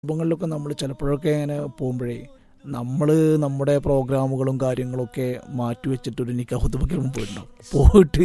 സന്ദർഭങ്ങളിലൊക്കെ നമ്മൾ ചിലപ്പോഴൊക്കെ ഇങ്ങനെ പോകുമ്പോഴേ നമ്മൾ നമ്മുടെ പ്രോഗ്രാമുകളും കാര്യങ്ങളൊക്കെ മാറ്റി വെച്ചിട്ട് ഒരു നിക്കാഹുത്തുബയ്ക്ക് പോയിട്ടുണ്ടാവും പോയിട്ട്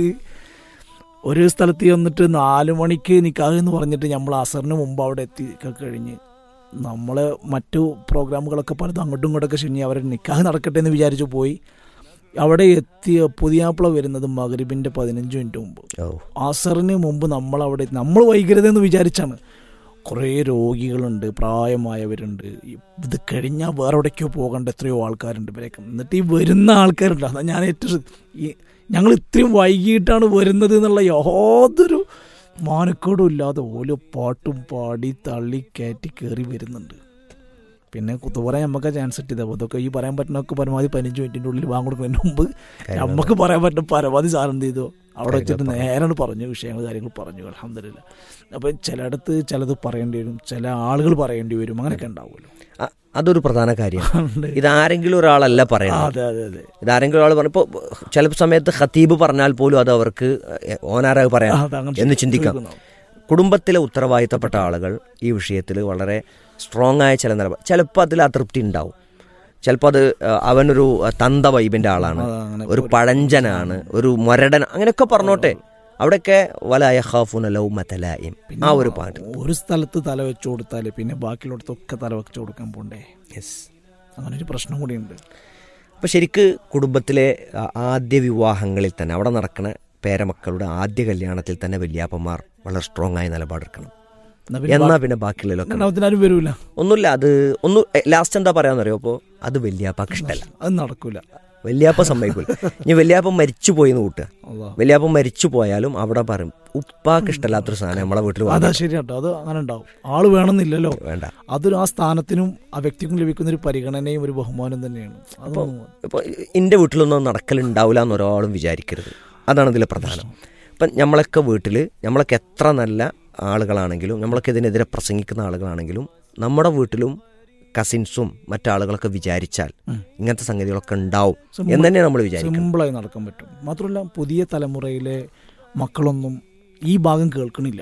ഒരു സ്ഥലത്ത് വന്നിട്ട് നാല് മണിക്ക് നിക്കാഹ് എന്ന് പറഞ്ഞിട്ട് നമ്മൾ അസറിന് മുമ്പ് അവിടെ എത്തി കഴിഞ്ഞ് നമ്മൾ മറ്റു പ്രോഗ്രാമുകളൊക്കെ പലതും അങ്ങോട്ടും ഇങ്ങോട്ടൊക്കെ ശനി അവരെ നിക്കാഹ് നടക്കട്ടെ എന്ന് വിചാരിച്ചു പോയി അവിടെ എത്തിയ പുതിയാപ്പിള വരുന്നത് മകരിബിൻ്റെ പതിനഞ്ച് മിനിറ്റ് മുമ്പ് ഓ അസറിന് മുമ്പ് നമ്മൾ അവിടെ നമ്മൾ വൈകരുതെന്ന് വിചാരിച്ചാണ് കുറേ രോഗികളുണ്ട് പ്രായമായവരുണ്ട് ഇത് കഴിഞ്ഞാൽ വേറെ എവിടേക്കോ പോകേണ്ട എത്രയോ ആൾക്കാരുണ്ട് ഇവരൊക്കെ എന്നിട്ട് ഈ വരുന്ന ആൾക്കാരുണ്ട് അതാ ഞാൻ ഏറ്റവും ഈ ഞങ്ങൾ ഇത്രയും വൈകിട്ടാണ് വരുന്നത് എന്നുള്ള യാതൊരു മാനക്കേടും ഇല്ലാതെ ഓരോ പാട്ടും പാടി തള്ളി കയറ്റി കയറി വരുന്നുണ്ട് പിന്നെ കുത്തുപറയാൻ നമുക്ക് ചാൻസ് കിട്ടിയത് അപ്പോൾ ഇതൊക്കെ ഈ പറയാൻ പറ്റുന്നൊക്കെ പരമാവധി പതിനഞ്ച് മിനിറ്റിൻ്റെ ഉള്ളിൽ വാങ്ങിക്കൊടുക്കുന്നതിന് മുമ്പ് നമുക്ക് പറയാൻ പറ്റുന്ന പരമാവധി സാധനം എന്ത് ചെയ്തു അവിടെ വെച്ചിട്ട് നേരാണ് പറഞ്ഞു വിഷയങ്ങൾ കാര്യങ്ങൾ പറഞ്ഞു അലഹമില്ല അപ്പം ചിലയിടത്ത് ചിലത് പറയേണ്ടി വരും ചില ആളുകൾ പറയേണ്ടി വരും അങ്ങനെയൊക്കെ ഉണ്ടാവുമല്ലോ അ- അതൊരു പ്രധാന കാര്യമാണ് ഉണ്ട്. ഇതാരെങ്കിലും ഒരാളല്ല ആ, പറയണം അതെ അതെ അതെ ഇതാരെങ്കിലും ഒരാൾ പറഞ്ഞു ഇപ്പോൾ ചില സമയത്ത് ഖത്തീബ് പറഞ്ഞാൽ പോലും അത് അവർക്ക് ഓനാരാ പറയാം ആ, അത് അങ്ങനെ എന്ന് ചിന്തിക്കാം ചോദിക്കുന്നു. കുടുംബത്തിലെ ഉത്തരവാദിത്തപ്പെട്ട ആളുകൾ ഈ വിഷയത്തിൽ വളരെ സ്ട്രോങ് ആയ ചില നിലപാട് ചിലപ്പോൾ അതിൽ അതൃപ്തി ഉണ്ടാവും ചിലപ്പോൾ അത് ആ, അവനൊരു തന്ത വൈബിന്റെ ആളാണ് ആ, അങ്ങനെ ഒരു പഴഞ്ചനാണ് ഒരു മൊരടൻ അങ്ങനെയൊക്കെ പറഞ്ഞോട്ടെ അവിടെയൊക്കെ വലായ ഖാഫുന ലൗമതലായിം ആ ഒരു പാട്ട് ഒരു സ്ഥലത്ത് തല വെച്ചു കൊടുത്താൽ പിന്നെ ബാക്കിയുള്ളടത്തൊക്കെ തല വെച്ചു കൊടുക്കാൻ പോണ്ടേ അങ്ങനെ ഒരു പ്രശ്നം കൂടിയുണ്ട് അപ്പോൾ ശരിക്ക് കുടുംബത്തിലെ ആ, ആദ്യ വിവാഹങ്ങളിൽ തന്നെ അവിടെ നടക്കുന്ന പേരമക്കളുടെ ആദ്യ കല്യാണത്തിൽ തന്നെ വല്യാപ്പന്മാർ വളരെ സ്ട്രോങ് ആയ നിലപാടെടുക്കണം എന്നാ പിന്നെ എന്നാ പിന്നെ ബാക്കിയുള്ളതിലൊക്കെ രണ്ടാമത്തിനാരും വരൂല ഒന്നുമില്ല അത് ഒന്ന് ലാസ്റ്റ് എന്താ പറയാന്നറിയോ അപ്പോൾ അത് വല്യാപ്പാക്ക് ഇഷ്ടമല്ല അത് നടക്കൂല വല്യാപ്പ സമ്മതിക്കൂല ഇനി വല്യാപ്പ മരിച്ചു പോയിന്ന് കൂട്ടുക അള്ളാ. വല്യാപ്പ മരിച്ചു പോയാലും അവിടെ പറയും ഉപ്പാക്ക് ഇഷ്ടമല്ലാത്തൊരു സാധനം നമ്മളെ വീട്ടിൽ അതാ വന്നിട്ട് ശരിയാട്ടോ അത് അങ്ങനെ ഉണ്ടാവും ആള് വേണമെന്നില്ലല്ലോ വേണ്ട അതൊരു ആ സ്ഥാനത്തിനും ആ വ്യക്തിക്കും ലഭിക്കുന്ന ഒരു പരിഗണനയും ഒരു ബഹുമാനം തന്നെയാണ് അതൊന്നും ഇപ്പോൾ എൻ്റെ വീട്ടിലൊന്നും നടക്കലുണ്ടാവില്ല എന്ന് ഒരാളും വിചാരിക്കരുത് അതാണ് ഇതിലെ പ്രധാനം ഇപ്പം നമ്മളൊക്കെ വീട്ടിൽ നമ്മളൊക്കെ എത്ര നല്ല ആളുകളാണെങ്കിലും നമ്മളൊക്കെ ഇതിനെതിരെ പ്രസംഗിക്കുന്ന ആളുകളാണെങ്കിലും നമ്മുടെ വീട്ടിലും കസിൻസും മറ്റാളുകളൊക്കെ വിചാരിച്ചാൽ ഇങ്ങനത്തെ സംഗതികളൊക്കെ ഉണ്ടാവും എന്ന് തന്നെയാണ് നമ്മൾ വിചാരിക്കുന്നത് സിമ്പിളായി നടക്കാൻ പറ്റും മാത്രമല്ല പുതിയ തലമുറയിലെ മക്കളൊന്നും ഈ ഭാഗം കേൾക്കണില്ല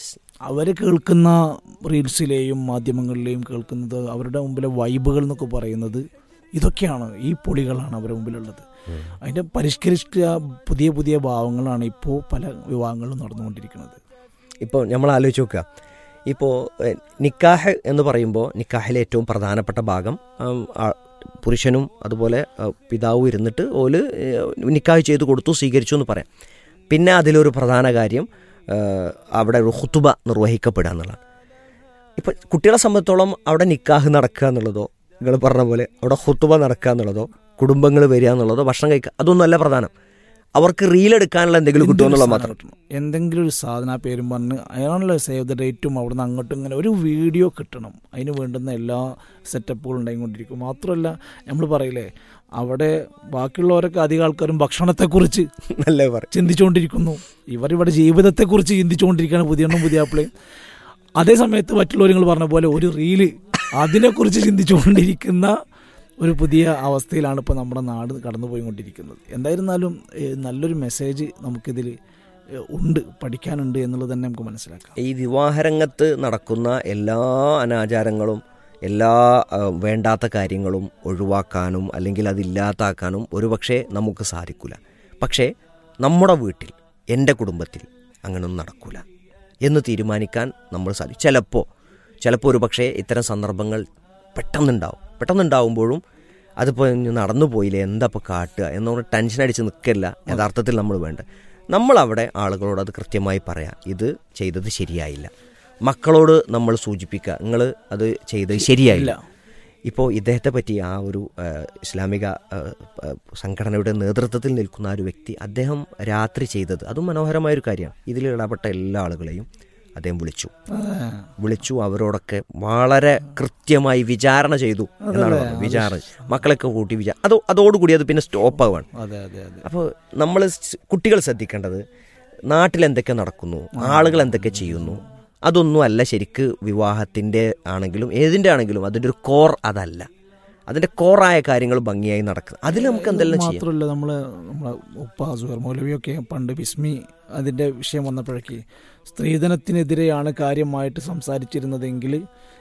അവർ കേൾക്കുന്ന റീൽസിലെയും മാധ്യമങ്ങളിലെയും കേൾക്കുന്നത് അവരുടെ മുമ്പിലെ വൈബുകൾ എന്നൊക്കെ പറയുന്നത് ഇതൊക്കെയാണ് ഈ പൊളികളാണ് അവരുടെ മുമ്പിലുള്ളത് അതിൻ്റെ പരിഷ്കരിച്ച പുതിയ പുതിയ ഭാവങ്ങളാണ് ഇപ്പോൾ പല വിവാഹങ്ങളും നടന്നുകൊണ്ടിരിക്കുന്നത് ഇപ്പോൾ നമ്മൾ ആലോചിച്ച് നോക്കുക ഇപ്പോൾ എഹ്, നിക്കാഹ് എന്ന് പറയുമ്പോൾ നിക്കാഹിലെ ഏറ്റവും പ്രധാനപ്പെട്ട ഭാഗം ഉം, ആ, പുരുഷനും അതുപോലെ ആ, പിതാവും ഇരുന്നിട്ട് ഓല് ഏഹ്, നിക്കാഹ് ചെയ്ത് കൊടുത്തു സ്വീകരിച്ചു എന്ന് പറയാം പിന്നെ അതിലൊരു പ്രധാന കാര്യം ഏഹ്, അവിടെ ഒരു ഹുത്തുബ നിർവഹിക്കപ്പെടുക എന്നുള്ളതാണ് ഇപ്പം കുട്ടികളെ സംബന്ധിച്ചോളം അവിടെ നിക്കാഹ് നടക്കുക എന്നുള്ളതോ നിങ്ങൾ പറഞ്ഞ പോലെ അവിടെ ഹുത്തുബ നടക്കുക എന്നുള്ളതോ കുടുംബങ്ങൾ വരിക എന്നുള്ളതോ ഭക്ഷണം കഴിക്കുക അതൊന്നുമല്ല പ്രധാനം അവർക്ക് റീലെടുക്കാനുള്ള എന്തെങ്കിലും കിട്ടുമെന്നുള്ളത് മാത്രം സാധനം കിട്ടണം. എന്തെങ്കിലും ഒരു സാധനം ആ പേരും പറഞ്ഞ് അയാണല്ലോ സേവ് ദ ഡേറ്റും അവിടുന്ന് അങ്ങോട്ടും ഇങ്ങനെ ഒരു വീഡിയോ കിട്ടണം അതിന് വേണ്ടുന്ന എല്ലാ സെറ്റപ്പുകളും ഉണ്ടായിക്കൊണ്ടിരിക്കും മാത്രമല്ല നമ്മൾ പറയില്ലേ അവിടെ ബാക്കിയുള്ളവരൊക്കെ അധികം ആൾക്കാരും ഭക്ഷണത്തെക്കുറിച്ച് നല്ല പറയും ചിന്തിച്ചുകൊണ്ടിരിക്കുന്നു ഇവരിവിടെ ജീവിതത്തെക്കുറിച്ച് ചിന്തിച്ചുകൊണ്ടിരിക്കുകയാണ് പുതിയ പുതിയ ആപ്പിളെ അതേ സമയത്ത് മറ്റുള്ളവർ നിങ്ങൾ പറഞ്ഞ പോലെ ഒരു റീല് അതിനെക്കുറിച്ച് ചിന്തിച്ചുകൊണ്ടിരിക്കുന്ന ഒരു പുതിയ അവസ്ഥയിലാണ് ഇപ്പോൾ നമ്മുടെ നാട് കടന്നു പോയിക്കൊണ്ടിരിക്കുന്നത് എന്തായിരുന്നാലും ഏഹ്, നല്ലൊരു മെസ്സേജ് നമുക്കിതിൽ ഏഹ്, ഉണ്ട് പഠിക്കാനുണ്ട് എന്നുള്ളത് തന്നെ നമുക്ക് മനസ്സിലാക്കാം ഈ വിവാഹരംഗത്ത് നടക്കുന്ന എല്ലാ അനാചാരങ്ങളും എല്ലാ ആ, വേണ്ടാത്ത കാര്യങ്ങളും ഒഴിവാക്കാനും അല്ലെങ്കിൽ അതില്ലാത്താക്കാനും ഒരുപക്ഷെ നമുക്ക് സാധിക്കില്ല പക്ഷേ നമ്മുടെ വീട്ടിൽ എൻ്റെ കുടുംബത്തിൽ അങ്ങനൊന്നും നടക്കില്ല എന്ന് തീരുമാനിക്കാൻ നമ്മൾ സാധിക്കും ചിലപ്പോൾ ചിലപ്പോൾ ഒരു പക്ഷേ ഇത്തരം സന്ദർഭങ്ങൾ പെട്ടെന്നുണ്ടാവും പെട്ടെന്നുണ്ടാവുമ്പോഴും അതിപ്പോൾ ഇനി നടന്നു പോയില്ലേ എന്താ ഇപ്പോൾ കാട്ടുക എന്നൊരു ടെൻഷൻ അടിച്ച് നിൽക്കില്ല യഥാർത്ഥത്തിൽ നമ്മൾ വേണ്ട നമ്മളവിടെ ആളുകളോട് അത് കൃത്യമായി പറയാം ഇത് ചെയ്തത് ശരിയായില്ല മക്കളോട് നമ്മൾ സൂചിപ്പിക്കുക നിങ്ങൾ അത് ചെയ്തത് ശരിയായില്ല ഇപ്പോൾ ഇദ്ദേഹത്തെ പറ്റി ആ ഒരു ആ, ഇസ്ലാമിക ആ, ആ, സംഘടനയുടെ നേതൃത്വത്തിൽ നിൽക്കുന്ന ആ ഒരു വ്യക്തി അദ്ദേഹം രാത്രി ചെയ്തത് അതും മനോഹരമായൊരു കാര്യമാണ് ഇതിൽ ഇടപെട്ട എല്ലാ ആളുകളെയും അദ്ദേഹം വിളിച്ചു വിളിച്ചു അവരോടൊക്കെ വളരെ കൃത്യമായി വിചാരണ ചെയ്തു എന്നാണ് പറഞ്ഞത് വിചാരണ മക്കളൊക്കെ കൂട്ടി വിചാര അത് അതോടുകൂടി അത് പിന്നെ സ്റ്റോപ്പ് ആവാണ് അതെ അതെ അതെ അപ്പോൾ നമ്മൾ കുട്ടികൾ ശ്രദ്ധിക്കേണ്ടത് നാട്ടിൽ എന്തൊക്കെ നടക്കുന്നു ആളുകൾ എന്തൊക്കെ ചെയ്യുന്നു അതൊന്നും അല്ല ശരിക്ക് വിവാഹത്തിൻ്റെ ആണെങ്കിലും ഏതിൻ്റെ ആണെങ്കിലും അതിൻ്റെ ഒരു കോർ അതല്ല അതിൻ്റെ കോറായ കാര്യങ്ങൾ ഭംഗിയായി നടക്കുന്നത് അതിൽ നമുക്ക് എന്തെല്ലാം ചെയ്യാം മാത്രമല്ല നമ്മൾ നമ്മളെ ഉപ്പ സുഹർ മൗലവിയൊക്കെ പണ്ട് ബിസ്മി അതിൻ്റെ വിഷയം വന്നപ്പോഴേക്ക് സ്ത്രീധനത്തിനെതിരെയാണ് കാര്യമായിട്ട് സംസാരിച്ചിരുന്നതെങ്കിൽ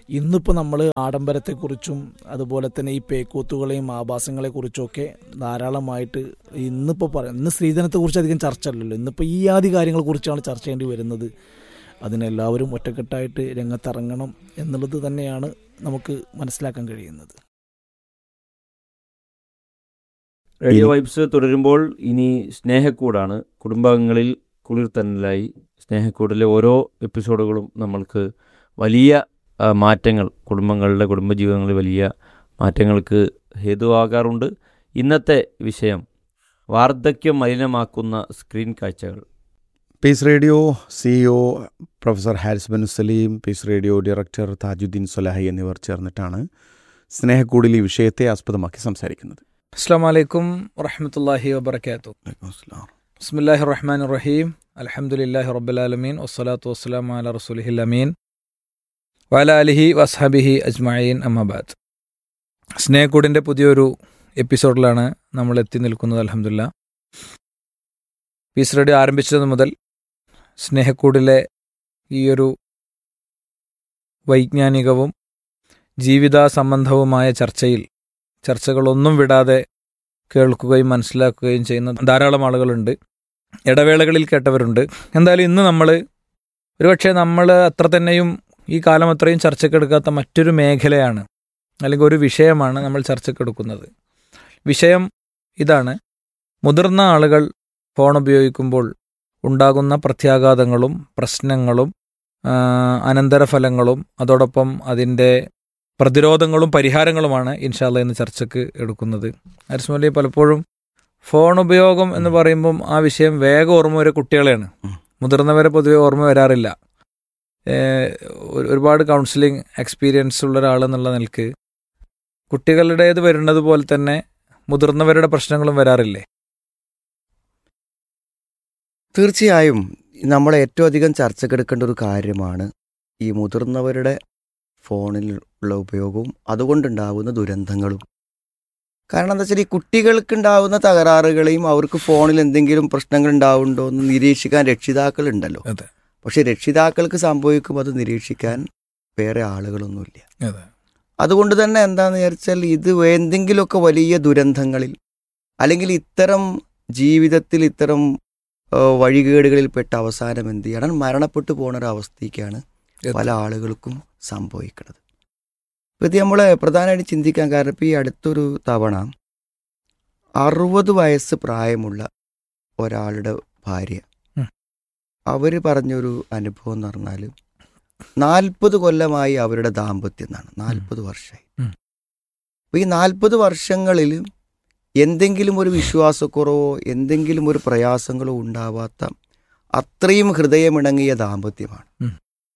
ഇന്നിപ്പോൾ നമ്മൾ ആഡംബരത്തെക്കുറിച്ചും അതുപോലെ തന്നെ ഈ പേക്കൂത്തുകളെയും ആഭാസങ്ങളെക്കുറിച്ചൊക്കെ ധാരാളമായിട്ട് ഇന്നിപ്പോൾ പറയാം ഇന്ന് സ്ത്രീധനത്തെക്കുറിച്ച് അധികം ചർച്ച അല്ലല്ലോ ഇന്നിപ്പോൾ ഈ ആദ്യ കാര്യങ്ങളെക്കുറിച്ചാണ് ചർച്ച ചെയ്യേണ്ടി വരുന്നത് അതിനെല്ലാവരും ഒറ്റക്കെട്ടായിട്ട് രംഗത്തിറങ്ങണം എന്നുള്ളത് തന്നെയാണ് നമുക്ക് മനസ്സിലാക്കാൻ കഴിയുന്നത് റേഡിയോ വൈബ്സ് തുടരുമ്പോൾ ഇനി സ്നേഹക്കൂടാണ് കുടുംബാംഗങ്ങളിൽ കുളിർത്തന്നലായി സ്നേഹക്കൂടിലെ ഓരോ എപ്പിസോഡുകളും നമ്മൾക്ക് വലിയ ആ, മാറ്റങ്ങൾ കുടുംബങ്ങളുടെ കുടുംബജീവിതങ്ങളിൽ വലിയ മാറ്റങ്ങൾക്ക് ഹേതുവാകാറുണ്ട് ഇന്നത്തെ വിഷയം വാർദ്ധക്യം മലിനമാക്കുന്ന സ്ക്രീൻ കാഴ്ചകൾ Peace Radio CEO professor Haris Banu Saleem Peace Radio director Thajuddeen Solahi എന്നിവർ ചേർന്നിട്ടാണ് സ്നേഹക്കൂടിൽ ഈ വിഷയത്തെ ആസ്പദമാക്കി സംസാരിക്കുന്നത് അസ്സാം വലൈക്കും വറഹമത്തല്ലാഹി വബർക്കാത്തു ബിസ്മില്ലാഹി റഹ്മാൻ റഹീം അലഹമുല്ലാഹി റബ്ബുലാലമീൻ വസ്സലാത്തു വസ്സലാം അല റസൂലിഹിൽ അമീൻ വല അലിഹി വസ്ഹബിഹി അജ്മഈൻ അമ്മബാദ് സ്നേഹക്കൂടിൻ്റെ പുതിയൊരു എപ്പിസോഡിലാണ് നമ്മൾ എത്തി നിൽക്കുന്നത് അലഹമുല്ല പീസ് റേഡിയോ ആരംഭിച്ചത് മുതൽ സ്നേഹക്കൂടിലെ ഈ ഒരു വൈജ്ഞാനികവും ജീവിത സംബന്ധവുമായ ചർച്ചയിൽ ചർച്ചകളൊന്നും വിടാതെ കേൾക്കുകയും മനസ്സിലാക്കുകയും ചെയ്യുന്ന ധാരാളം ആളുകളുണ്ട് ഇടവേളകളിൽ കേട്ടവരുണ്ട് എന്തായാലും ഇന്ന് നമ്മൾ ഒരുപക്ഷെ നമ്മൾ അത്ര തന്നെയും ഈ കാലം അത്രയും ചർച്ചക്കെടുക്കാത്ത മറ്റൊരു മേഖലയാണ് അല്ലെങ്കിൽ ഒരു വിഷയമാണ് നമ്മൾ ചർച്ചക്കെടുക്കുന്നത് വിഷയം ഇതാണ് മുതിർന്ന ആളുകൾ ഫോൺ ഉപയോഗിക്കുമ്പോൾ ഉണ്ടാകുന്ന പ്രത്യാഘാതങ്ങളും പ്രശ്നങ്ങളും ആ, അനന്തരഫലങ്ങളും അതോടൊപ്പം അതിൻ്റെ പ്രതിരോധങ്ങളും പരിഹാരങ്ങളുമാണ് ഇൻഷാല്ല ഇന്ന് ചർച്ചയ്ക്ക് എടുക്കുന്നത് അരിസ്മലി പലപ്പോഴും ഫോൺ ഉപയോഗം എന്ന് പറയുമ്പം ആ വിഷയം വേഗം ഓർമ്മ വരെ കുട്ടികളെയാണ് ഉം. മുതിർന്നവരെ പൊതുവെ ഓർമ്മ വരാറില്ല ഏഹ് ഒരു- ഒരുപാട് കൗൺസിലിംഗ് എക്സ്പീരിയൻസ് ഉള്ള ഒരാളെന്നുള്ള നിലക്ക് കുട്ടികളുടേത് വരുന്നത് പോലെ തന്നെ മുതിർന്നവരുടെ പ്രശ്നങ്ങളും വരാറില്ലേ തീർച്ചയായും നമ്മൾ ഏറ്റവും അധികം ചർച്ചക്കെടുക്കേണ്ട ഒരു കാര്യമാണ് ഈ മുതിർന്നവരുടെ ഫോണിൽ ഉള്ള ഉപയോഗവും അതുകൊണ്ടുണ്ടാകുന്ന ദുരന്തങ്ങളും കാരണം എന്താ വെച്ചാൽ ഈ കുട്ടികൾക്കുണ്ടാവുന്ന തകരാറുകളെയും അവർക്ക് ഫോണിൽ എന്തെങ്കിലും പ്രശ്നങ്ങൾ ഉണ്ടാവുന്നുണ്ടോ എന്ന് നിരീക്ഷിക്കാൻ രക്ഷിതാക്കളുണ്ടല്ലോ അതെ. പക്ഷെ രക്ഷിതാക്കൾക്ക് സംഭവിക്കും അത് നിരീക്ഷിക്കാൻ വേറെ ആളുകളൊന്നുമില്ല അതെ അതുകൊണ്ട് തന്നെ എന്താണെന്ന് വിചാരിച്ചാൽ ഇത് എന്തെങ്കിലുമൊക്കെ വലിയ ദുരന്തങ്ങളിൽ അല്ലെങ്കിൽ ഇത്തരം ജീവിതത്തിൽ ഇത്തരം ആ, വഴികേടുകളിൽപ്പെട്ട അവസാനം എന്ത് ചെയ്യണം മരണപ്പെട്ടു പോണ ഒരു അവസ്ഥയ്ക്കാണ് പല ആളുകൾക്കും സംഭവിക്കുന്നത് ഇപ്പം ഇത് നമ്മൾ പ്രധാനമായിട്ട് ചിന്തിക്കാൻ കാരണം ഇപ്പം ഈ അടുത്തൊരു തവണ അറുപത് വയസ്സ് പ്രായമുള്ള ഒരാളുടെ ഭാര്യ ഉം. അവർ പറഞ്ഞൊരു അനുഭവം എന്ന് പറഞ്ഞാൽ നാൽപ്പത് കൊല്ലമായി അവരുടെ ദാമ്പത്യം എന്നാണ് നാൽപ്പത് വർഷമായി ഉം. അപ്പോൾ ഈ നാൽപ്പത് വർഷങ്ങളിൽ എന്തെങ്കിലും ഒരു വിശ്വാസക്കുറവോ എന്തെങ്കിലും ഒരു പ്രയാസങ്ങളോ ഉണ്ടാവാത്ത അത്രയും ഹൃദയമിണങ്ങിയ ദാമ്പത്യമാണ് ഉം.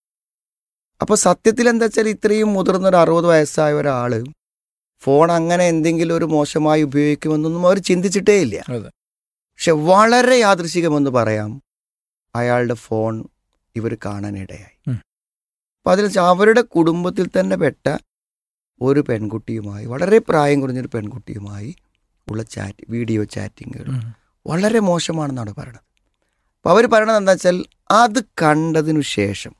അപ്പോൾ സത്യത്തിൽ എന്താ വെച്ചാൽ ഇത്രയും മുതിർന്ന ഒരു അറുപത് വയസ്സായ ഒരാൾ ഫോൺ അങ്ങനെ എന്തെങ്കിലും ഒരു മോശമായി ഉപയോഗിക്കുമെന്നൊന്നും അവർ ചിന്തിച്ചിട്ടേ ഇല്ല അതെ. പക്ഷെ വളരെ യാദൃശികമെന്ന് പറയാം അയാളുടെ ഫോൺ ഇവർ കാണാനിടയായി ഉം. അപ്പം അതിൽ വെച്ചാൽ അവരുടെ കുടുംബത്തിൽ തന്നെ പെട്ട ഒരു പെൺകുട്ടിയുമായി വളരെ പ്രായം കുറഞ്ഞൊരു പെൺകുട്ടിയുമായി ഉള്ള ചാറ്റ് വീഡിയോ ചാറ്റിങ്ങുകൾ ഉം. വളരെ മോശമാണെന്നാണ് പറയണത് അപ്പോൾ അവർ പറയണത് എന്താ വെച്ചാൽ അത് കണ്ടതിനു ശേഷം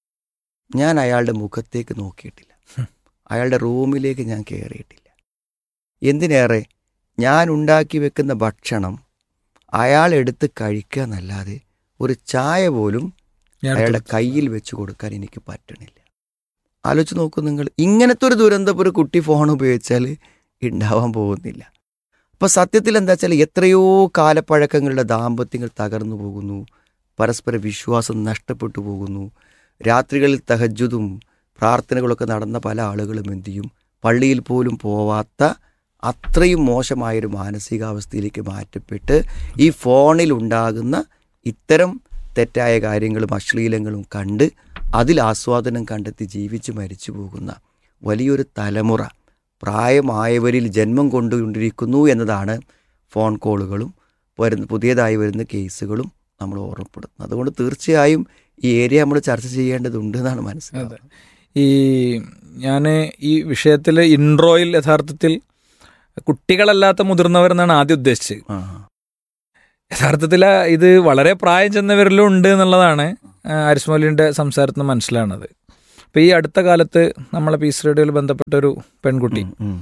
ഞാൻ അയാളുടെ മുഖത്തേക്ക് നോക്കിയിട്ടില്ല ഹും. അയാളുടെ റൂമിലേക്ക് ഞാൻ കയറിയിട്ടില്ല എന്തിനേറെ ഞാൻ ഉണ്ടാക്കി വെക്കുന്ന ഭക്ഷണം അയാൾ എടുത്ത് കഴിക്കുക എന്നല്ലാതെ ഒരു ചായ പോലും ഞാൻ അയാളുടെ എടുത്തു. കയ്യിൽ വെച്ച് കൊടുക്കാൻ എനിക്ക് പറ്റണില്ല ആലോചിച്ച് നോക്കൂ നിങ്ങൾ ഇങ്ങനത്തെ ഒരു ദുരന്തം ഒരു കുട്ടി ഫോൺ ഉപയോഗിച്ചാൽ ഉണ്ടാവാൻ പോകുന്നില്ല അപ്പോൾ സത്യത്തിൽ എന്താ വെച്ചാൽ എത്രയോ കാലപ്പഴക്കങ്ങളുടെ ദാമ്പത്യങ്ങൾ തകർന്നു പോകുന്നു പരസ്പര വിശ്വാസം നഷ്ടപ്പെട്ടു പോകുന്നു രാത്രികളിൽ തഹജ്ജുദും പ്രാർത്ഥനകളൊക്കെ നടന്ന പല ആളുകളും എന്തു ചെയ്യും പള്ളിയിൽ പോലും പോവാത്ത അത്രയും മോശമായൊരു മാനസികാവസ്ഥയിലേക്ക് മാറ്റപ്പെട്ട് ഈ ഫോണിൽ ഉണ്ടാകുന്ന ഇത്തരം തെറ്റായ കാര്യങ്ങളും അശ്ലീലങ്ങളും കണ്ട് അതിൽ ആസ്വാദനം കണ്ടെത്തി ജീവിച്ച് മരിച്ചു പോകുന്ന വലിയൊരു തലമുറ പ്രായമായവരിൽ ജന്മം കൊണ്ടുകൊണ്ടിരിക്കുന്നു എന്നതാണ് ഫോൺ കോളുകളും വരുന്ന പുതിയതായി വരുന്ന കേസുകളും നമ്മൾ ഓർമ്മപ്പെടുത്തുന്നത് അതുകൊണ്ട് തീർച്ചയായും ഈ ഏരിയ നമ്മൾ ചർച്ച ചെയ്യേണ്ടതുണ്ട് എന്നാണ് മനസ്സിലാവുന്നത് ഈ ഞാൻ ഈ വിഷയത്തിൽ ഇൻട്രോയിൽ യഥാർത്ഥത്തിൽ കുട്ടികളല്ലാത്ത മുതിർന്നവരെന്നാണ് ആദ്യം ഉദ്ദേശിച്ചത് ആ യഥാർത്ഥത്തിൽ ഇത് വളരെ പ്രായം ചെന്നവരിലും ഉണ്ട് എന്നുള്ളതാണ് ആരിസ്മോലിൻ്റെ സംസാരത്തിൽ നിന്ന് മനസ്സിലാണത് ഇപ്പം ഈ അടുത്ത കാലത്ത് നമ്മളെ പീസ് റേഡിയോയിൽ ബന്ധപ്പെട്ട ഒരു പെൺകുട്ടി ഉം, ഉം.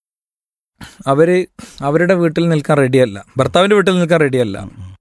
അവര് അവരുടെ വീട്ടിൽ നിൽക്കാൻ റെഡിയല്ല ഭർത്താവിന്റെ വീട്ടിൽ നിൽക്കാൻ റെഡിയല്ല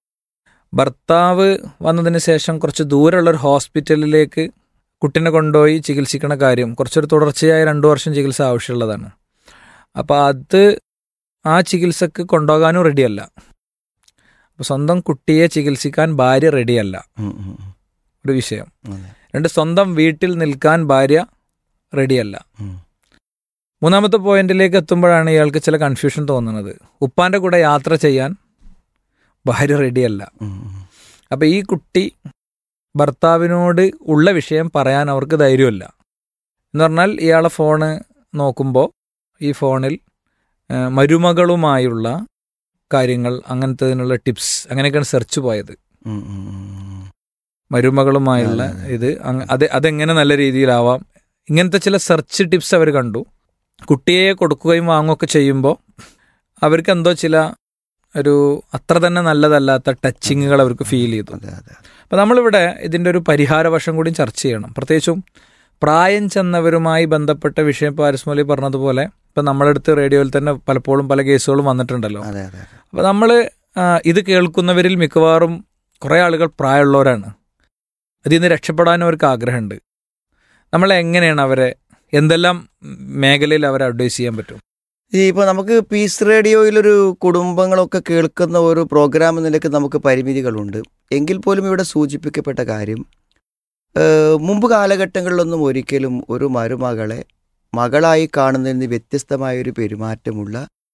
ഭർത്താവ് വന്നതിന് ശേഷം കുറച്ച് ദൂരമുള്ള ഒരു ഹോസ്പിറ്റലിലേക്ക് കുട്ടീനെ കൊണ്ടുപോയി ചികിത്സിക്കണ കാര്യം കുറച്ചൊരു തുടർച്ചയായ രണ്ടു വർഷം ചികിത്സ ആവശ്യമുള്ളതാണ് അപ്പോൾ അത് ആ ചികിത്സക്ക് കൊണ്ടുപോകാനും റെഡിയല്ല അപ്പോൾ സ്വന്തം കുട്ടിയെ ചികിത്സിക്കാൻ ഭാര്യ റെഡിയല്ല ഉം, ഉം, ഉം. ഒരു വിഷയം അതെ. രണ്ട് സ്വന്തം വീട്ടിൽ നിൽക്കാൻ ഭാര്യ റെഡിയല്ല ഉം. മൂന്നാമത്തെ പോയിന്റിലേക്ക് എത്തുമ്പോഴാണ് ഇയാൾക്ക് ചില കൺഫ്യൂഷൻ തോന്നുന്നത് ഉപ്പാന്റെ കൂടെ യാത്ര ചെയ്യാൻ ഭാര്യ റെഡിയല്ല ഉം, ഉം. അപ്പൊ ഈ കുട്ടി ഭർത്താവിനോട് ഉള്ള വിഷയം പറയാൻ അവർക്ക് ധൈര്യമില്ല എന്ന് പറഞ്ഞാൽ ഇയാളെ ഫോണ് നോക്കുമ്പോൾ ഈ ഫോണിൽ ആ, മരുമകളുമായുള്ള കാര്യങ്ങൾ അങ്ങനത്തതിനുള്ള ടിപ്സ് അങ്ങനെയൊക്കെയാണ് സെർച്ച് പോയത് ഉം, ഉം, ഉം. മരുമകളുമായുള്ള അതെ, അതെ. ഇത് അങ്ങ- അത് അതെങ്ങനെ നല്ല രീതിയിലാവാം ഇങ്ങനത്തെ ചില സെർച്ച് ടിപ്സ് അവർ കണ്ടു കുട്ടിയെ കൊടുക്കുകയും വാങ്ങുകയൊക്കെ ചെയ്യുമ്പോൾ അവർക്ക് എന്തോ ചില ഒരു അത്ര തന്നെ നല്ലതല്ലാത്ത ടച്ചിങ്ങുകൾ അവർക്ക് ഫീൽ ചെയ്തു അതെ അതെ അപ്പം നമ്മളിവിടെ ഇതിൻ്റെ ഒരു പരിഹാര വശം കൂടി ചർച്ച ചെയ്യണം പ്രത്യേകിച്ചും പ്രായം ചെന്നവരുമായി ബന്ധപ്പെട്ട വിഷയം ഇപ്പോൾ അരിസ്മലി പറഞ്ഞതുപോലെ ഇപ്പം നമ്മുടെ അടുത്ത് റേഡിയോയിൽ തന്നെ പലപ്പോഴും പല കേസുകളും വന്നിട്ടുണ്ടല്ലോ അതെ അതെ അപ്പോൾ നമ്മൾ ഇത് കേൾക്കുന്നവരിൽ മിക്കവാറും കുറേ ആളുകൾ പ്രായമുള്ളവരാണ് അതിൽ നിന്ന് രക്ഷപ്പെടാനും അവർക്ക് ആഗ്രഹമുണ്ട് നമ്മൾ എങ്ങനെയാണ് അവരെ എന്തെല്ലാം മേഖലയിൽ അവരെ അഡ്വൈസ് ചെയ്യാൻ പറ്റും ഈ ഇപ്പോൾ നമുക്ക് പീസ് റേഡിയോയിലൊരു കുടുംബങ്ങളൊക്കെ കേൾക്കുന്ന ഒരു പ്രോഗ്രാം എന്ന നിലയ്ക്ക് നമുക്ക് പരിമിതികളുണ്ട് എങ്കിൽ പോലും ഇവിടെ സൂചിപ്പിക്കപ്പെട്ട കാര്യം ഏഹ്, മുമ്പ് കാലഘട്ടങ്ങളിലൊന്നും ഒരിക്കലും ഒരു മരുമകളെ മകളായി കാണുന്നതിന് വ്യത്യസ്തമായ ഒരു പെരുമാറ്റമുള്ള